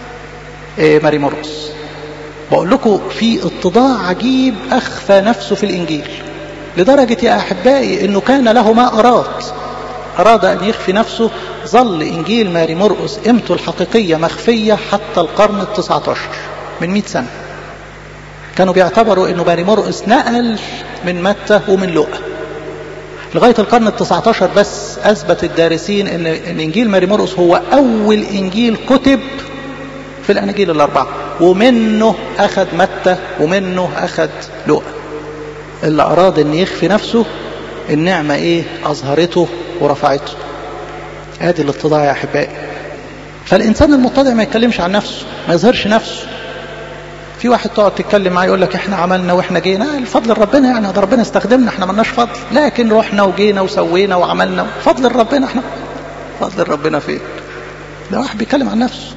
ماري مرقس بقول لكم في اتضاع عجيب اخفى نفسه في الانجيل لدرجه يا احبائي انه كان له ما اراد أراد أن يخفي نفسه ظل إنجيل ماري مرقس قيمته الحقيقية مخفية حتى القرن التسعة عشر من مئة سنة كانوا بيعتبروا أنه ماري مرقس نقل من متى ومن لوقا لغاية القرن التسعة عشر بس أثبت الدارسين أن إنجيل ماري مرقس هو أول إنجيل كتب في الأناجيل الأربعة ومنه أخذ متى ومنه أخذ لوقا اللي أراد أن يخفي نفسه النعمة إيه أظهرته ورفعته ادي الاتضاع يا احبائي فالانسان المتضع ما يتكلمش عن نفسه ما يظهرش نفسه في واحد تقعد تتكلم معاه يقول لك احنا عملنا واحنا جينا الفضل ربنا يعني ده ربنا استخدمنا احنا ملناش فضل لكن رحنا وجينا وسوينا وعملنا فضل ربنا احنا فضل ربنا فين ده واحد بيتكلم عن نفسه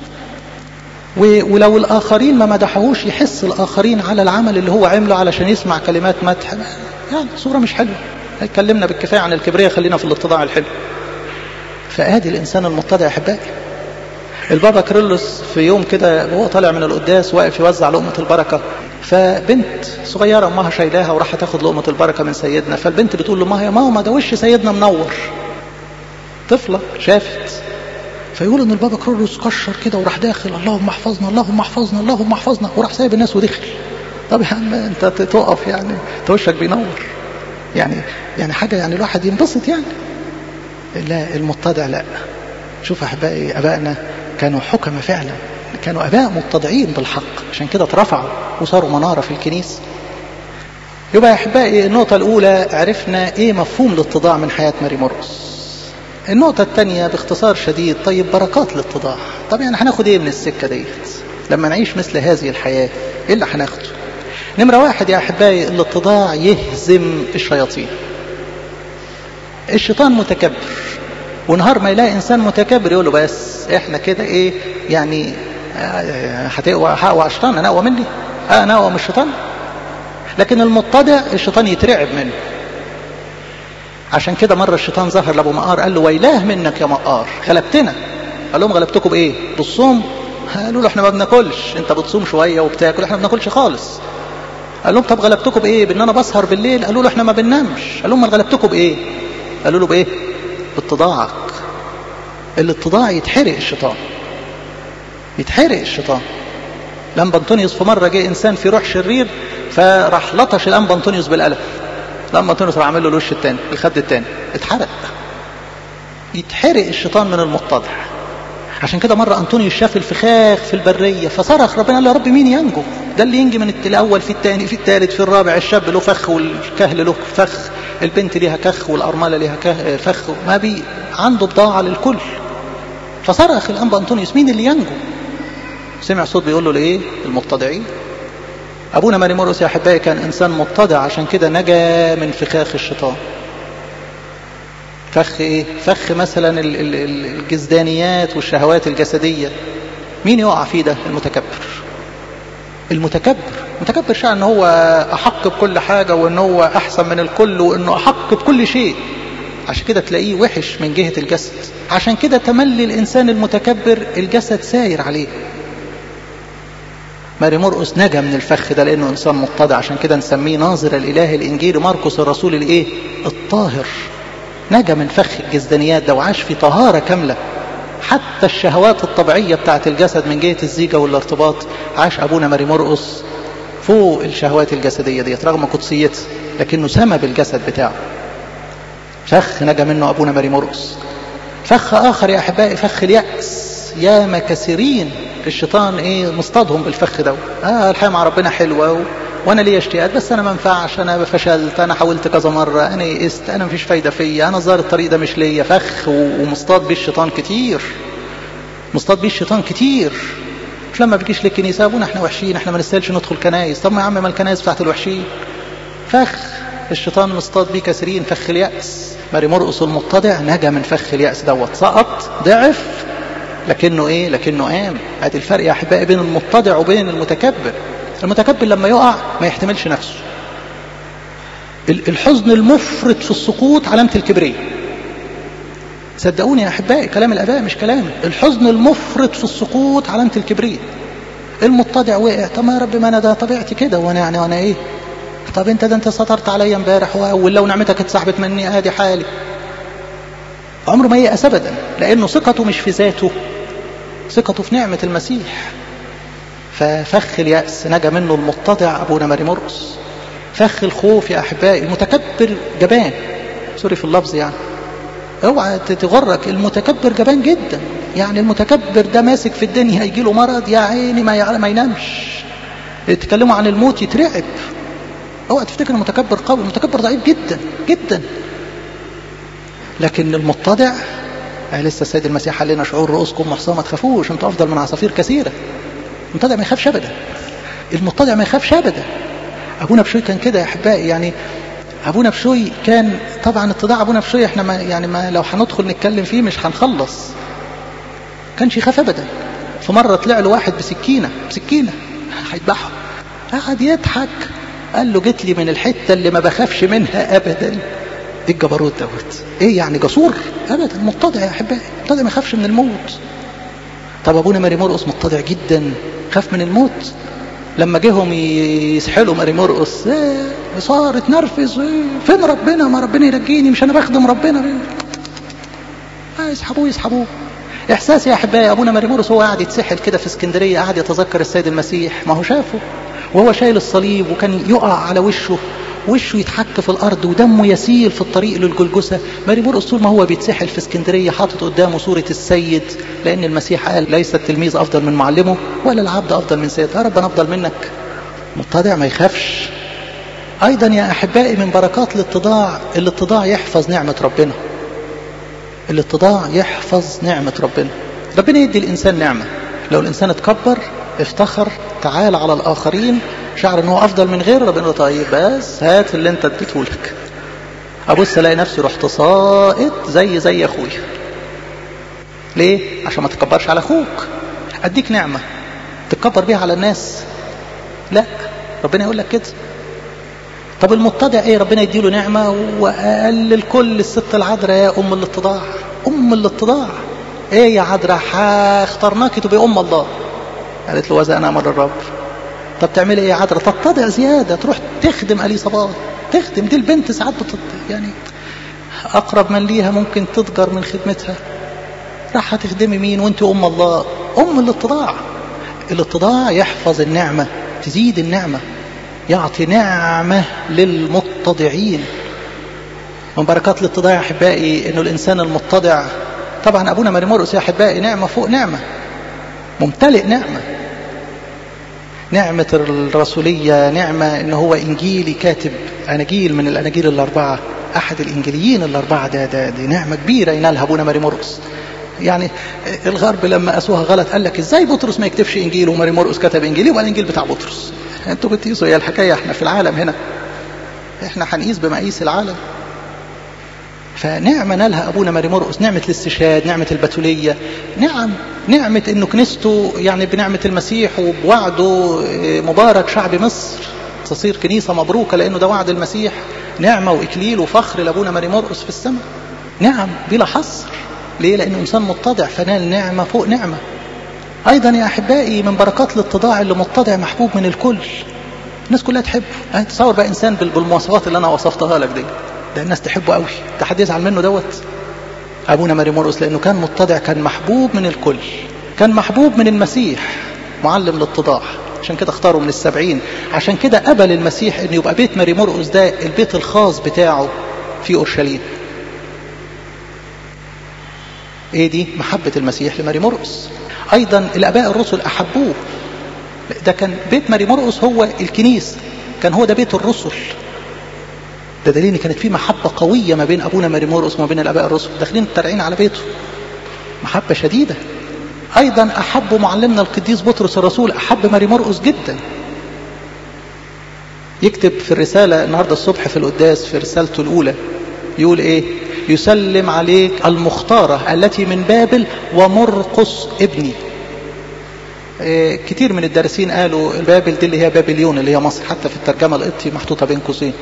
ولو الاخرين ما مدحوش يحس الاخرين على العمل اللي هو عمله علشان يسمع كلمات مدح يعني صوره مش حلوه اتكلمنا بالكفايه عن الكبرياء خلينا في الاتضاع الحلو فادي الانسان المتضع يا احبائي البابا كريلوس في يوم كده وهو طالع من القداس واقف يوزع لقمه البركه فبنت صغيره امها شايلاها وراح تاخد لقمه البركه من سيدنا فالبنت بتقول لامها يا ماما ده وش سيدنا منور طفله شافت فيقول ان البابا كريلوس كشر كده وراح داخل اللهم احفظنا اللهم احفظنا اللهم احفظنا وراح سايب الناس ودخل طب يا عم انت تقف يعني انت وشك بينور يعني يعني حاجه يعني الواحد ينبسط يعني لا المتضع لا شوف احبائي ابائنا كانوا حكمة فعلا كانوا اباء متضعين بالحق عشان كده اترفعوا وصاروا منارة في الكنيسة يبقى يا احبائي النقطة الاولى عرفنا ايه مفهوم الاتضاع من حياة ماري مرقس النقطة الثانية باختصار شديد طيب بركات الاتضاع طب يعني هناخد ايه من السكة ديت لما نعيش مثل هذه الحياة ايه اللي هناخده نمرة واحد يا أحبائي الاتضاع يهزم الشياطين الشيطان متكبر ونهار ما يلاقي إنسان متكبر يقول له بس إحنا كده إيه يعني هتقوى هقوى على الشيطان أنا أقوى مني أنا أقوى من الشيطان لكن المتضع الشيطان يترعب منه عشان كده مرة الشيطان ظهر لأبو مقار قال له ويلاه منك يا مقار غلبتنا قال لهم غلبتكم بإيه بالصوم قالوا له احنا ما بناكلش انت بتصوم شوية وبتاكل احنا ما بناكلش خالص قال لهم طب غلبتكم بايه بان انا بسهر بالليل قالوا له احنا ما بننامش قال لهم غلبتكم بايه قالوا له بايه باتضاعك الاتضاع يتحرق الشيطان يتحرق الشيطان الانبا انطونيوس في مره جه انسان في روح شرير فراح لطش الانبا انطونيوس بالقلم الانبا انطونيوس راح عامل له الوش الثاني الخد الثاني اتحرق يتحرق الشيطان من المتضع عشان كده مرة أنطونيوس شاف الفخاخ في البرية فصرخ ربنا قال له يا رب مين ينجو ده اللي ينجي من الأول في الثاني في الثالث في الرابع الشاب له فخ والكهل له فخ البنت ليها كخ والأرملة ليها فخ ما بي عنده بضاعة للكل فصرخ الأنبا أنطونيوس مين اللي ينجو سمع صوت بيقول له لإيه المتضعين أبونا ماريموروس يا أحبائي كان إنسان متضع عشان كده نجا من فخاخ الشيطان فخ ايه فخ مثلا الجزدانيات والشهوات الجسدية مين يقع فيه ده المتكبر المتكبر المتكبر شاء ان هو احق بكل حاجة وان هو احسن من الكل وانه احق بكل شيء عشان كده تلاقيه وحش من جهة الجسد عشان كده تملي الانسان المتكبر الجسد ساير عليه ماري مرقس نجا من الفخ ده لانه انسان متضع عشان كده نسميه ناظر الاله الانجيلي مرقس الرسول الايه الطاهر نجا من فخ الجزدانيات ده وعاش في طهارة كاملة حتى الشهوات الطبيعية بتاعت الجسد من جهة الزيجة والارتباط عاش أبونا ماري مرقس فوق الشهوات الجسدية ديت رغم قدسيته لكنه سمى بالجسد بتاعه فخ نجا منه أبونا ماري مرقس فخ آخر يا أحبائي فخ اليأس ياما كثيرين الشيطان ايه مصطادهم بالفخ ده اه الحياه مع ربنا حلوه و... وانا ليا اشتياقات بس انا ما ينفعش انا فشلت انا حاولت كذا مره انا يئست انا مفيش فايده فيا انا ظاهر الطريق ده مش ليا فخ ومصطاد بيه الشيطان كتير مصطاد بيه الشيطان كتير مش لما بيجيش للكنيسه ابونا احنا وحشين احنا ما نستاهلش ندخل كنايس طب ما يا عم ما الكنايس بتاعت الوحشين فخ الشيطان مصطاد بيه كثيرين فخ الياس ماري مرقص المتضع نجا من فخ الياس دوت سقط ضعف لكنه ايه لكنه قام ادي الفرق يا احبائي بين المتضع وبين المتكبر المتكبر لما يقع ما يحتملش نفسه الحزن المفرط في السقوط علامة الكبرية صدقوني يا أحبائي كلام الآباء مش كلامي الحزن المفرط في السقوط علامة الكبرية المتضع وقع طب ما يا رب ما أنا ده طبيعتي كده وأنا يعني وأنا إيه طب أنت ده أنت سترت عليا امبارح وأول لو نعمتك اتسحبت مني آدي حالي عمره ما ييأس أبدا لأنه ثقته مش في ذاته ثقته في نعمة المسيح ففخ اليأس نجا منه المتضع أبونا ماري مرقس فخ الخوف يا أحبائي المتكبر جبان سوري في اللفظ يعني اوعى تتغرك المتكبر جبان جدا يعني المتكبر ده ماسك في الدنيا هيجي له مرض يا عيني ما ما ينامش يتكلموا عن الموت يترعب اوعى تفتكر المتكبر قوي المتكبر ضعيف جدا جدا لكن المتضع لسه السيد المسيح قال لنا شعور رؤوسكم محصاه ما تخافوش انتوا افضل من عصافير كثيره المتضع ما يخافش ابدا المتضع ما يخافش ابدا ابونا بشوي كان كده يا احبائي يعني ابونا بشوي كان طبعا اتضاع ابونا بشوي احنا ما يعني ما لو هندخل نتكلم فيه مش هنخلص كانش يخاف ابدا في مره طلع له واحد بسكينه بسكينه هيذبحه قعد يضحك قال له جيت لي من الحته اللي ما بخافش منها ابدا ايه الجبروت دوت ايه يعني جسور ابدا متضع يا احبائي متضع ما يخافش من الموت طب ابونا ماري مرقس متضع جدا خاف من الموت لما جيهم يسحلوا ماري مرقس ايه صار اتنرفز ايه فين ربنا ما ربنا يرجيني مش انا بخدم ربنا ايه يسحبوه يسحبوه احساسي يا احبائي ابونا ماري مرقس هو قاعد يتسحل كده في اسكندريه قاعد يتذكر السيد المسيح ما هو شافه وهو شايل الصليب وكان يقع على وشه وشه يتحك في الارض ودمه يسيل في الطريق للجلجسه ماري مرقس طول ما هو بيتسحل في اسكندريه حاطط قدامه صوره السيد لان المسيح قال ليس التلميذ افضل من معلمه ولا العبد افضل من سيد يا رب انا افضل منك متضع ما يخافش ايضا يا احبائي من بركات الاتضاع الاتضاع يحفظ نعمه ربنا الاتضاع يحفظ نعمه ربنا ربنا يدي الانسان نعمه لو الانسان اتكبر افتخر تعال على الاخرين شعر ان هو افضل من غيره ربنا طيب بس هات اللي انت اديته لك ابص الاقي نفسي رحت ساقط زي زي اخويا ليه عشان ما تكبرش على اخوك اديك نعمه تتكبر بيها على الناس لا ربنا يقول لك كده طب المتضع ايه ربنا يديله نعمه وقال الكل الست العذراء يا ام الاتضاع ام الاتضاع ايه يا عذراء اخترناك تبقى ام الله قالت له وذا انا امر الرب طب تعملي ايه يا عذراء تتضع زياده تروح تخدم اليصابات تخدم دي البنت ساعات بتط... يعني اقرب من ليها ممكن تضجر من خدمتها راح هتخدمي مين وانت ام الله ام الاتضاع الاتضاع يحفظ النعمة تزيد النعمة يعطي نعمة للمتضعين من بركات الاتضاع يا أحبائي أنه الإنسان المتضع طبعا أبونا مريمورقس يا أحبائي نعمة فوق نعمة ممتلئ نعمة نعمة الرسولية نعمة أنه هو إنجيلي كاتب أناجيل من الأناجيل الأربعة أحد الإنجيليين الأربعة ده, ده دي نعمة كبيرة ينالها أبونا مريمورقس يعني الغرب لما قاسوها غلط قال لك ازاي بطرس ما يكتبش انجيل وماري مرقس كتب انجيل يبقى الانجيل بتاع بطرس انتوا بتقيسوا هي الحكايه احنا في العالم هنا احنا هنقيس بمقاييس العالم فنعمه نالها ابونا ماري مرقس نعمه الاستشهاد نعمه البتوليه نعم نعمه انه كنيسته يعني بنعمه المسيح وبوعده مبارك شعب مصر تصير كنيسه مبروكه لانه ده وعد المسيح نعمه واكليل وفخر لابونا ماري مرقس في السماء نعم بلا حصر ليه لأنه إنسان متضع فنال نعمة فوق نعمة أيضا يا أحبائي من بركات الاتضاع اللي متضع محبوب من الكل الناس كلها تحبه يعني تصور بقى إنسان بالمواصفات اللي أنا وصفتها لك دي ده الناس تحبه قوي ده حد يزعل منه دوت أبونا ماري مرقس لأنه كان متضع كان محبوب من الكل كان محبوب من المسيح معلم الاتضاع عشان كده اختاروا من السبعين عشان كده قبل المسيح ان يبقى بيت ماري مرقس ده البيت الخاص بتاعه في اورشليم ايه دي محبة المسيح لماري مرقس ايضا الاباء الرسل احبوه ده كان بيت ماري مرقس هو الكنيسة كان هو ده بيت الرسل ده دليل ان كانت في محبة قوية ما بين ابونا ماري مرقس وما بين الاباء الرسل داخلين ترعين على بيته محبة شديدة ايضا احب معلمنا القديس بطرس الرسول احب ماري مرقس جدا يكتب في الرسالة النهاردة الصبح في القداس في رسالته الاولى يقول ايه يسلم عليك المختارة التي من بابل ومرقص ابني إيه كتير من الدارسين قالوا البابل دي اللي هي بابليون اللي هي مصر حتى في الترجمة القبطي محطوطة بين قوسين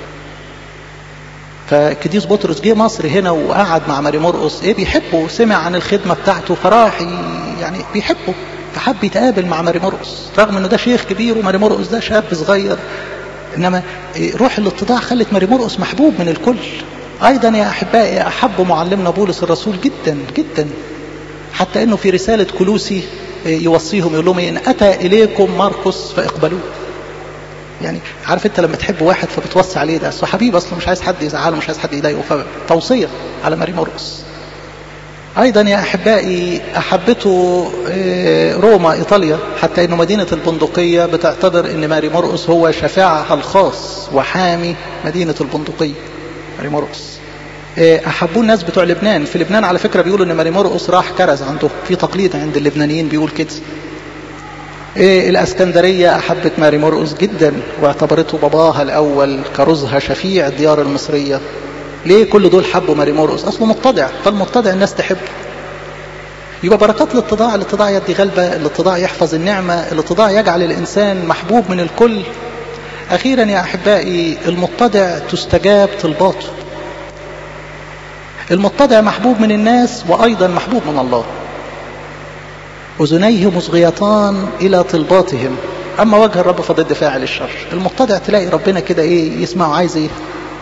فكديس بطرس جه مصر هنا وقعد مع ماري مرقص ايه بيحبه سمع عن الخدمة بتاعته فراح يعني بيحبه فحب يتقابل مع ماري مرقص رغم انه ده شيخ كبير وماري مرقص ده شاب صغير انما روح الاتضاع خلت ماري مرقص محبوب من الكل أيضا يا أحبائي أحب معلمنا بولس الرسول جدا جدا حتى أنه في رسالة كلوسي يوصيهم يقول لهم إن أتى إليكم مرقس فاقبلوه يعني عارف أنت لما تحب واحد فبتوصي عليه ده أصله حبيب أصله مش عايز حد يزعله مش عايز حد يضايقه فتوصية على ماري مرقس أيضا يا أحبائي أحبته روما إيطاليا حتى أنه مدينة البندقية بتعتبر أن ماري مرقس هو شفاعها الخاص وحامي مدينة البندقية ماري مرقس احبوه الناس بتوع لبنان في لبنان على فكره بيقولوا ان ماري مرقس راح كرز عنده في تقليد عند اللبنانيين بيقول كده إيه الاسكندريه احبت ماري مرقس جدا واعتبرته باباها الاول كرزها شفيع الديار المصريه ليه كل دول حبوا ماري مرقس اصله متضع فالمتضع الناس تحبه يبقى بركات الاتضاع الاتضاع يدي غلبه الاتضاع يحفظ النعمه الاتضاع يجعل الانسان محبوب من الكل أخيرا يا أحبائي المتضع تستجاب طلباته المتضع محبوب من الناس وأيضا محبوب من الله أذنيه مصغيتان إلى طلباتهم أما وجه الرب فضد فاعل الشر المتضع تلاقي ربنا كده إيه يسمعه عايز إيه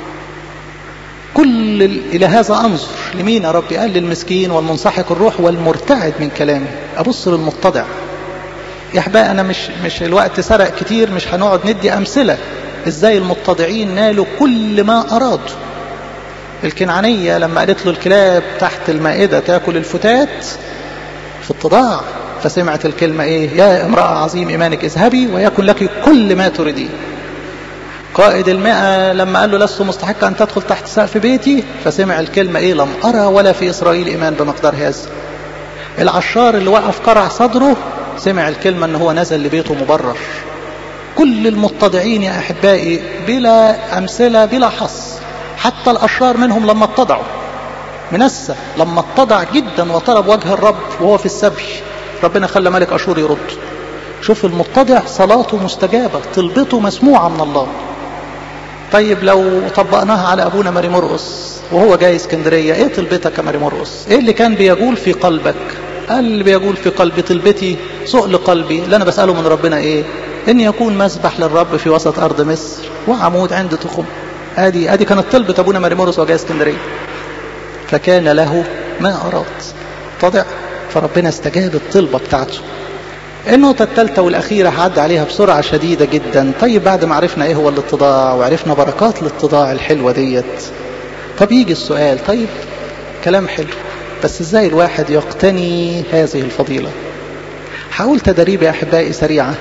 كل إلى هذا أنظر لمين يا ربي قال للمسكين والمنسحق الروح والمرتعد من كلامه أبص للمتضع يا احبائي انا مش مش الوقت سرق كتير مش هنقعد ندي امثله ازاي المتضعين نالوا كل ما ارادوا الكنعانيه لما قالت له الكلاب تحت المائده تاكل الفتات في اتضاع فسمعت الكلمه ايه يا امراه عظيم ايمانك اذهبي ويكن لك كل ما تريدين قائد المئة لما قال له لست مستحق أن تدخل تحت سقف بيتي فسمع الكلمة إيه لم أرى ولا في إسرائيل إيمان بمقدار هذا العشار اللي وقف قرع صدره سمع الكلمة ان هو نزل لبيته مبرر كل المتضعين يا أحبائي بلا أمثلة بلا حص حتى الأشرار منهم لما اتضعوا منسى لما اتضع جدا وطلب وجه الرب وهو في السبي ربنا خلى ملك أشور يرد شوف المتضع صلاته مستجابة طلبته مسموعة من الله طيب لو طبقناها على أبونا ماري مرقس وهو جاي اسكندرية ايه طلبتك يا ماري مرقس ايه اللي كان بيجول في قلبك قال اللي بيقول في قلبي طلبتي سؤل قلبي اللي انا بساله من ربنا ايه ان يكون مسبح للرب في وسط ارض مصر وعمود عند تخم ادي ادي كانت طلبه ابونا مريمورس وجاي اسكندريه فكان له ما اراد طضع فربنا استجاب الطلبه بتاعته النقطة الثالثة والأخيرة هعدي عليها بسرعة شديدة جدا طيب بعد ما عرفنا إيه هو الاتضاع وعرفنا بركات الاتضاع الحلوة ديت طب يجي السؤال طيب كلام حلو بس إزاي الواحد يقتني هذه الفضيلة هقول تدريب يا أحبائي سريعة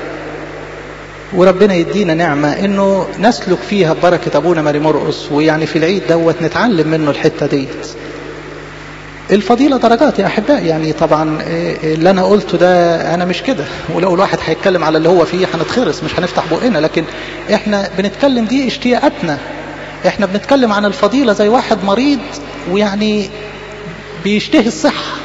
وربنا يدينا نعمة إنه نسلك فيها ببركة أبونا ماري مرقص ويعني في العيد دوت نتعلم منه الحتة ديت الفضيلة درجات يا أحباء يعني طبعا اللي أنا قلته ده أنا مش كده ولو الواحد هيتكلم على اللي هو فيه هنتخرس مش هنفتح بقنا لكن إحنا بنتكلم دي اشتياقاتنا إحنا بنتكلم عن الفضيلة زي واحد مريض ويعني بيشتهي الصحة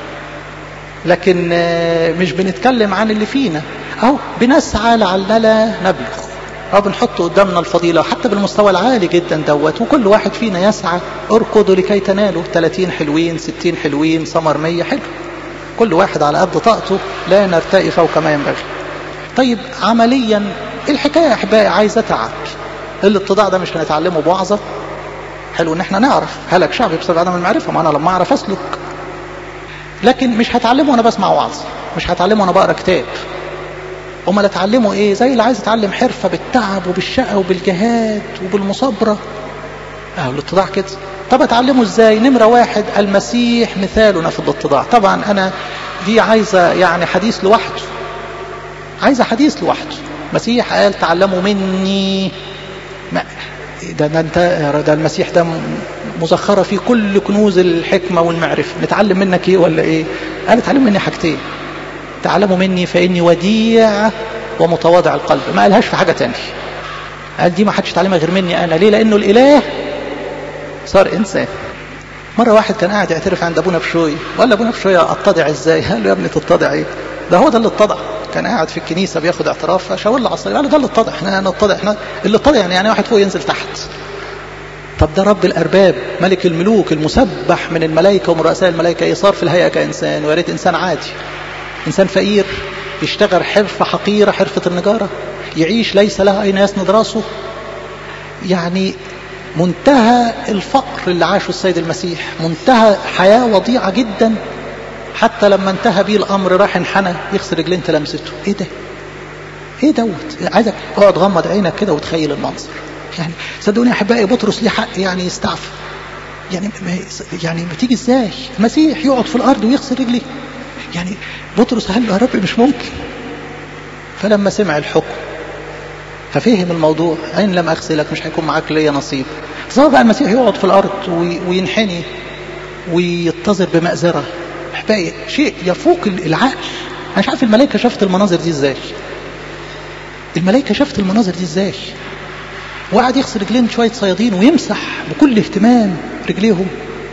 لكن مش بنتكلم عن اللي فينا أهو بنسعى لعلنا نبلغ أو بنحط قدامنا الفضيلة حتى بالمستوى العالي جدا دوت وكل واحد فينا يسعى اركضوا لكي تنالوا 30 حلوين 60 حلوين سمر 100 حلو كل واحد على قد طاقته لا نرتقي فوق ما ينبغي طيب عمليا الحكاية يا أحبائي عايزة تعب الاتضاع ده مش هنتعلمه بوعظة حلو ان احنا نعرف هلك شعبي بسبب عدم المعرفة ما انا لما اعرف اسلك لكن مش هتعلمه وانا بسمع وعظ مش هتعلمه وانا بقرا كتاب امال اتعلموا ايه زي اللي عايز يتعلم حرفه بالتعب وبالشقه وبالجهاد وبالمصابره اهو الاتضاع كده طب اتعلمه ازاي نمره واحد المسيح مثالنا في الاتضاع طبعا انا دي عايزه يعني حديث لوحده عايزه حديث لوحده مسيح قال تعلموا مني ما ده, ده انت ده المسيح ده مزخره فيه كل كنوز الحكمه والمعرفه نتعلم منك ايه ولا ايه قال اتعلم مني حاجتين تعلموا مني فاني وديع ومتواضع القلب ما قالهاش في حاجه تانية قال دي ما حدش يتعلمها غير مني انا ليه لانه الاله صار انسان مره واحد كان قاعد يعترف عند ابونا بشوي وقال ابونا بشوي اتضع ازاي قال له يا ابني تتضع ايه ده هو ده اللي اتضع كان قاعد في الكنيسه بياخد اعتراف فشاور له عصايه قال له ده اللي اتضع احنا نتضع احنا اللي اتضع يعني يعني واحد فوق ينزل تحت طب ده رب الارباب ملك الملوك المسبح من الملائكه ومن رؤساء الملائكه ايه صار في الهيئه كانسان ويا ريت انسان عادي إنسان فقير يشتغل حرفة حقيرة حرفة النجارة يعيش ليس له أين يسند راسه يعني منتهى الفقر اللي عاشه السيد المسيح منتهى حياة وضيعة جدا حتى لما انتهى بيه الأمر راح انحنى يغسل رجلين تلامسته ايه ده ايه دوت عايزك اقعد غمض عينك كده وتخيل المنظر يعني صدقوني يا احبائي بطرس ليه حق يعني يستعفى يعني يعني بتيجي ازاي المسيح يقعد في الارض ويغسل رجليه يعني بطرس قال له يا رب مش ممكن فلما سمع الحكم ففهم الموضوع أين لم أغسلك مش هيكون معاك ليا نصيب صار بقى المسيح يقعد في الأرض وينحني ويتظر بمأزرة أحبائي شيء يفوق العقل أنا مش عارف الملائكة شافت المناظر دي إزاي الملائكة شافت المناظر دي إزاي وقعد يغسل رجلين شوية صيادين ويمسح بكل اهتمام رجليهم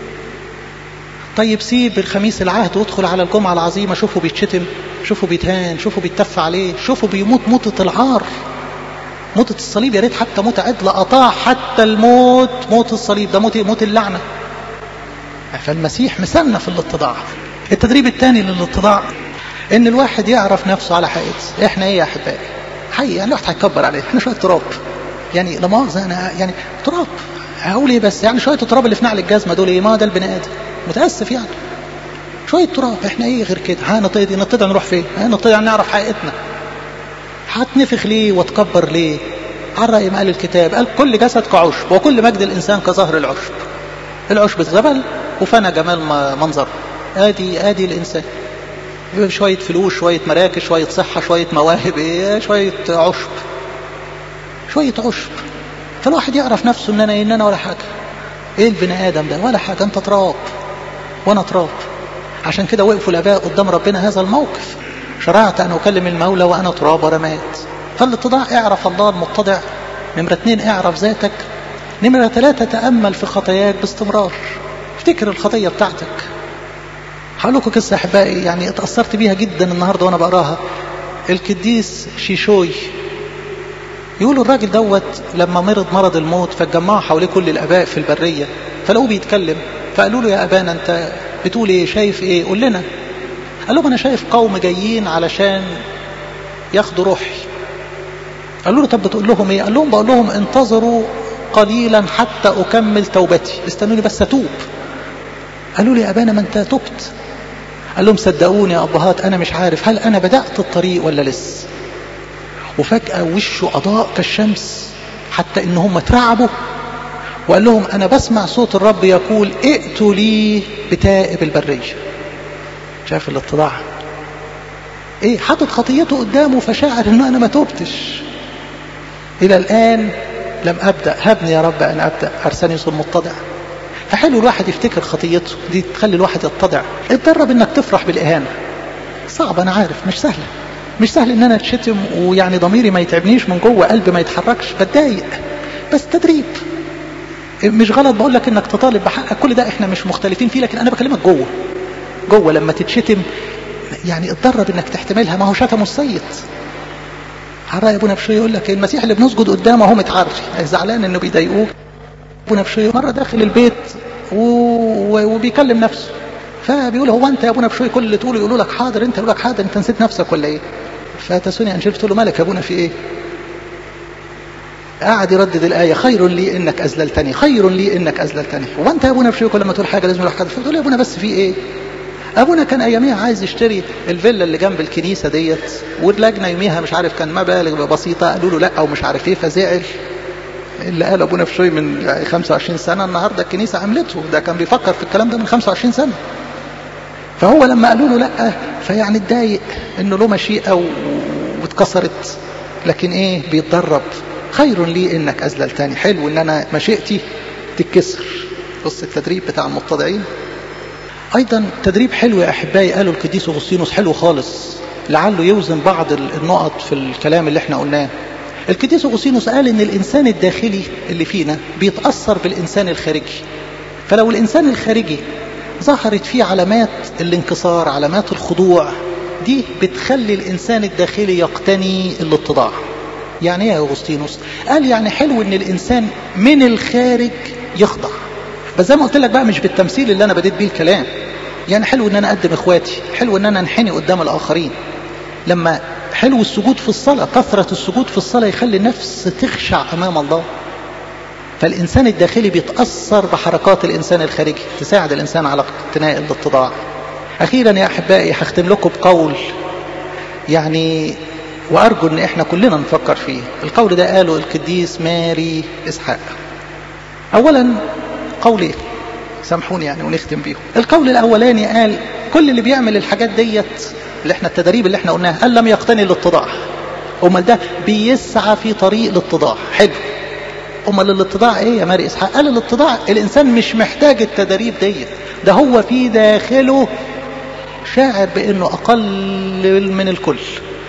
طيب سيب الخميس العهد وادخل على الجمعة العظيمة شوفوا بيتشتم شوفوا بيتهان شوفوا بيتف عليه شوفوا بيموت موتة العار موتة الصليب يا ريت حتى موتة عدلة أطاع حتى الموت موت الصليب ده موت موت اللعنة فالمسيح مثلنا في الاتضاع التدريب الثاني للاتضاع ان الواحد يعرف نفسه على حقيقته احنا ايه يا احبائي حقيقي يعني الواحد هيكبر عليه احنا شويه تراب يعني لا مؤاخذه انا يعني تراب هقول ايه بس يعني شويه التراب اللي في نعل الجزمه دول ايه ما ده البني ادم متاسف يعني شويه تراب احنا ايه غير كده هنطيد نطيد نروح فين هنطيد نعرف حقيقتنا هتنفخ ليه وتكبر ليه على رأي ما قال الكتاب قال كل جسد كعشب وكل مجد الإنسان كظهر العشب العشب اتغبل وفنى جمال منظره ادي ادي الإنسان شوية فلوس شوية مراكز شوية صحة شوية مواهب ايه شوية عشب شوية عشب فالواحد يعرف نفسه ان انا ان انا ولا حاجة ايه البني ادم ده ولا حاجة انت تراب وانا تراب عشان كده وقفوا الاباء قدام ربنا هذا الموقف شرعت ان اكلم المولى وانا تراب ورماد فالاتضاع اعرف الله المتضع نمرة اتنين اعرف ذاتك نمرة ثلاثة تأمل في خطاياك باستمرار افتكر الخطية بتاعتك هقول لكم قصة أحبائي يعني اتأثرت بيها جدا النهاردة وأنا بقراها القديس شيشوي يقولوا الراجل دوت لما مرض مرض الموت فاتجمعوا حواليه كل الآباء في البرية فلقوه بيتكلم فقالوا له يا أبانا أنت بتقول إيه شايف إيه قول لنا قال لهم أنا شايف قوم جايين علشان ياخدوا روحي قالوا له طب بتقول لهم إيه قال لهم بقول لهم انتظروا قليلا حتى أكمل توبتي استنوني بس أتوب قالوا لي يا أبانا ما أنت تبت قال لهم صدقوني يا أبهات أنا مش عارف هل أنا بدأت الطريق ولا لسه وفجأة وشه أضاء كالشمس حتى إن هم اترعبوا وقال لهم أنا بسمع صوت الرب يقول ائتوا لي بتائب البرية شاف الاتضاع ايه حاطط خطيته قدامه فشاعر انه انا ما توبتش الى الان لم ابدا هبني يا رب ان ابدا ارسنيوس المتضع فحلو الواحد يفتكر خطيته دي تخلي الواحد يتضع اتدرب انك تفرح بالاهانه صعب انا عارف مش سهله مش سهل ان انا اتشتم ويعني ضميري ما يتعبنيش من جوه قلبي ما يتحركش بتضايق بس تدريب مش غلط بقول لك انك تطالب بحقك كل ده احنا مش مختلفين فيه لكن انا بكلمك جوه جوه لما تتشتم يعني اتدرب انك تحتملها ما هو شتمه السيد حرا ابونا بشوي يقول لك المسيح اللي بنسجد قدامه هو متعري زعلان انه بيضايقوه ابونا بشوي مره داخل البيت و... وبيكلم نفسه فبيقول هو انت يا ابونا بشوي كل اللي تقوله يقولوا لك حاضر انت يقول لك حاضر انت نسيت نفسك ولا ايه فتسوني انشرت له مالك يا ابونا في ايه قاعد يردد الآية خير لي إنك أذللتني خير لي إنك أذللتني هو أنت يا أبونا بشوي كل ما تقول حاجة لازم يروح كده فتقول يا أبونا بس في إيه ابونا كان اياميها عايز يشتري الفيلا اللي جنب الكنيسه ديت واللجنه يوميها مش عارف كان مبالغ بسيطه قالوا له لا ومش عارف ايه فزعل اللي قال ابونا في شوي من 25 سنه النهارده الكنيسه عملته ده كان بيفكر في الكلام ده من 25 سنه فهو لما قالوا له لا فيعني اتضايق انه له مشيئه واتكسرت لكن ايه بيتدرب خير لي انك اذللتني حلو ان انا مشيئتي تتكسر بص التدريب بتاع المتضعين ايضا تدريب حلو يا احبائي قالوا القديس اغسطينوس حلو خالص لعله يوزن بعض النقط في الكلام اللي احنا قلناه القديس اغسطينوس قال ان الانسان الداخلي اللي فينا بيتاثر بالانسان الخارجي فلو الانسان الخارجي ظهرت فيه علامات الانكسار علامات الخضوع دي بتخلي الانسان الداخلي يقتني الاتضاع يعني ايه يا اغسطينوس قال يعني حلو ان الانسان من الخارج يخضع بس زي ما قلت لك بقى مش بالتمثيل اللي انا بديت بيه الكلام يعني حلو ان انا اقدم اخواتي حلو ان انا انحني قدام الاخرين لما حلو السجود في الصلاه كثره السجود في الصلاه يخلي النفس تخشع امام الله فالانسان الداخلي بيتاثر بحركات الانسان الخارجي تساعد الانسان على اقتناء الاتضاع اخيرا يا احبائي هختم لكم بقول يعني وارجو ان احنا كلنا نفكر فيه القول ده قاله القديس ماري اسحاق اولا قولين سامحوني يعني ونختم بيهم القول الاولاني قال كل اللي بيعمل الحاجات ديت اللي احنا التدريب اللي احنا قلناها قال لم يقتني الاتضاع امال ده بيسعى في طريق الاتضاع حلو امال الاتضاع ايه يا ماري اسحاق قال الاتضاع الانسان مش محتاج التدريب ديت ده هو في داخله شاعر بانه اقل من الكل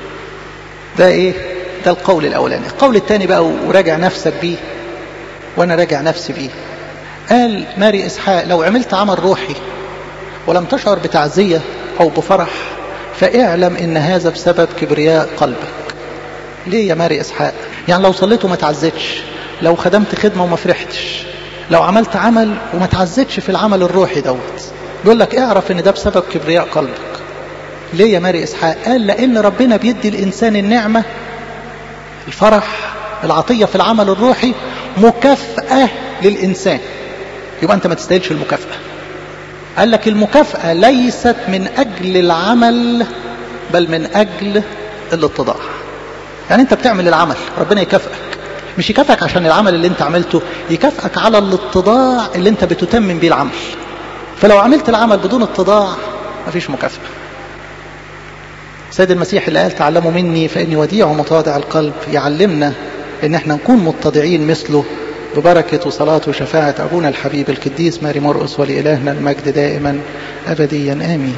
ده ايه ده القول الاولاني القول الثاني بقى وراجع نفسك بيه وانا راجع نفسي بيه قال ماري اسحاق لو عملت عمل روحي ولم تشعر بتعزيه او بفرح فاعلم ان هذا بسبب كبرياء قلبك ليه يا ماري اسحاق يعني لو صليت وما تعزتش لو خدمت خدمه وما فرحتش لو عملت عمل وما تعزتش في العمل الروحي دوت بيقول لك اعرف ان ده بسبب كبرياء قلبك ليه يا ماري اسحاق قال لان ربنا بيدي الانسان النعمه الفرح العطيه في العمل الروحي مكافاه للانسان يبقى انت ما تستاهلش المكافاه قال لك المكافاه ليست من اجل العمل بل من اجل الاتضاع يعني انت بتعمل العمل ربنا يكافئك مش يكافئك عشان العمل اللي انت عملته يكافئك على الاتضاع اللي انت بتتمم بيه العمل فلو عملت العمل بدون اتضاع مفيش مكافأة سيد المسيح اللي قال تعلموا مني فإني وديع ومتواضع القلب يعلمنا ان احنا نكون متضعين مثله ببركة وصلاة وشفاعة أبونا الحبيب القديس ماري مرقس ولإلهنا المجد دائما أبديا آمين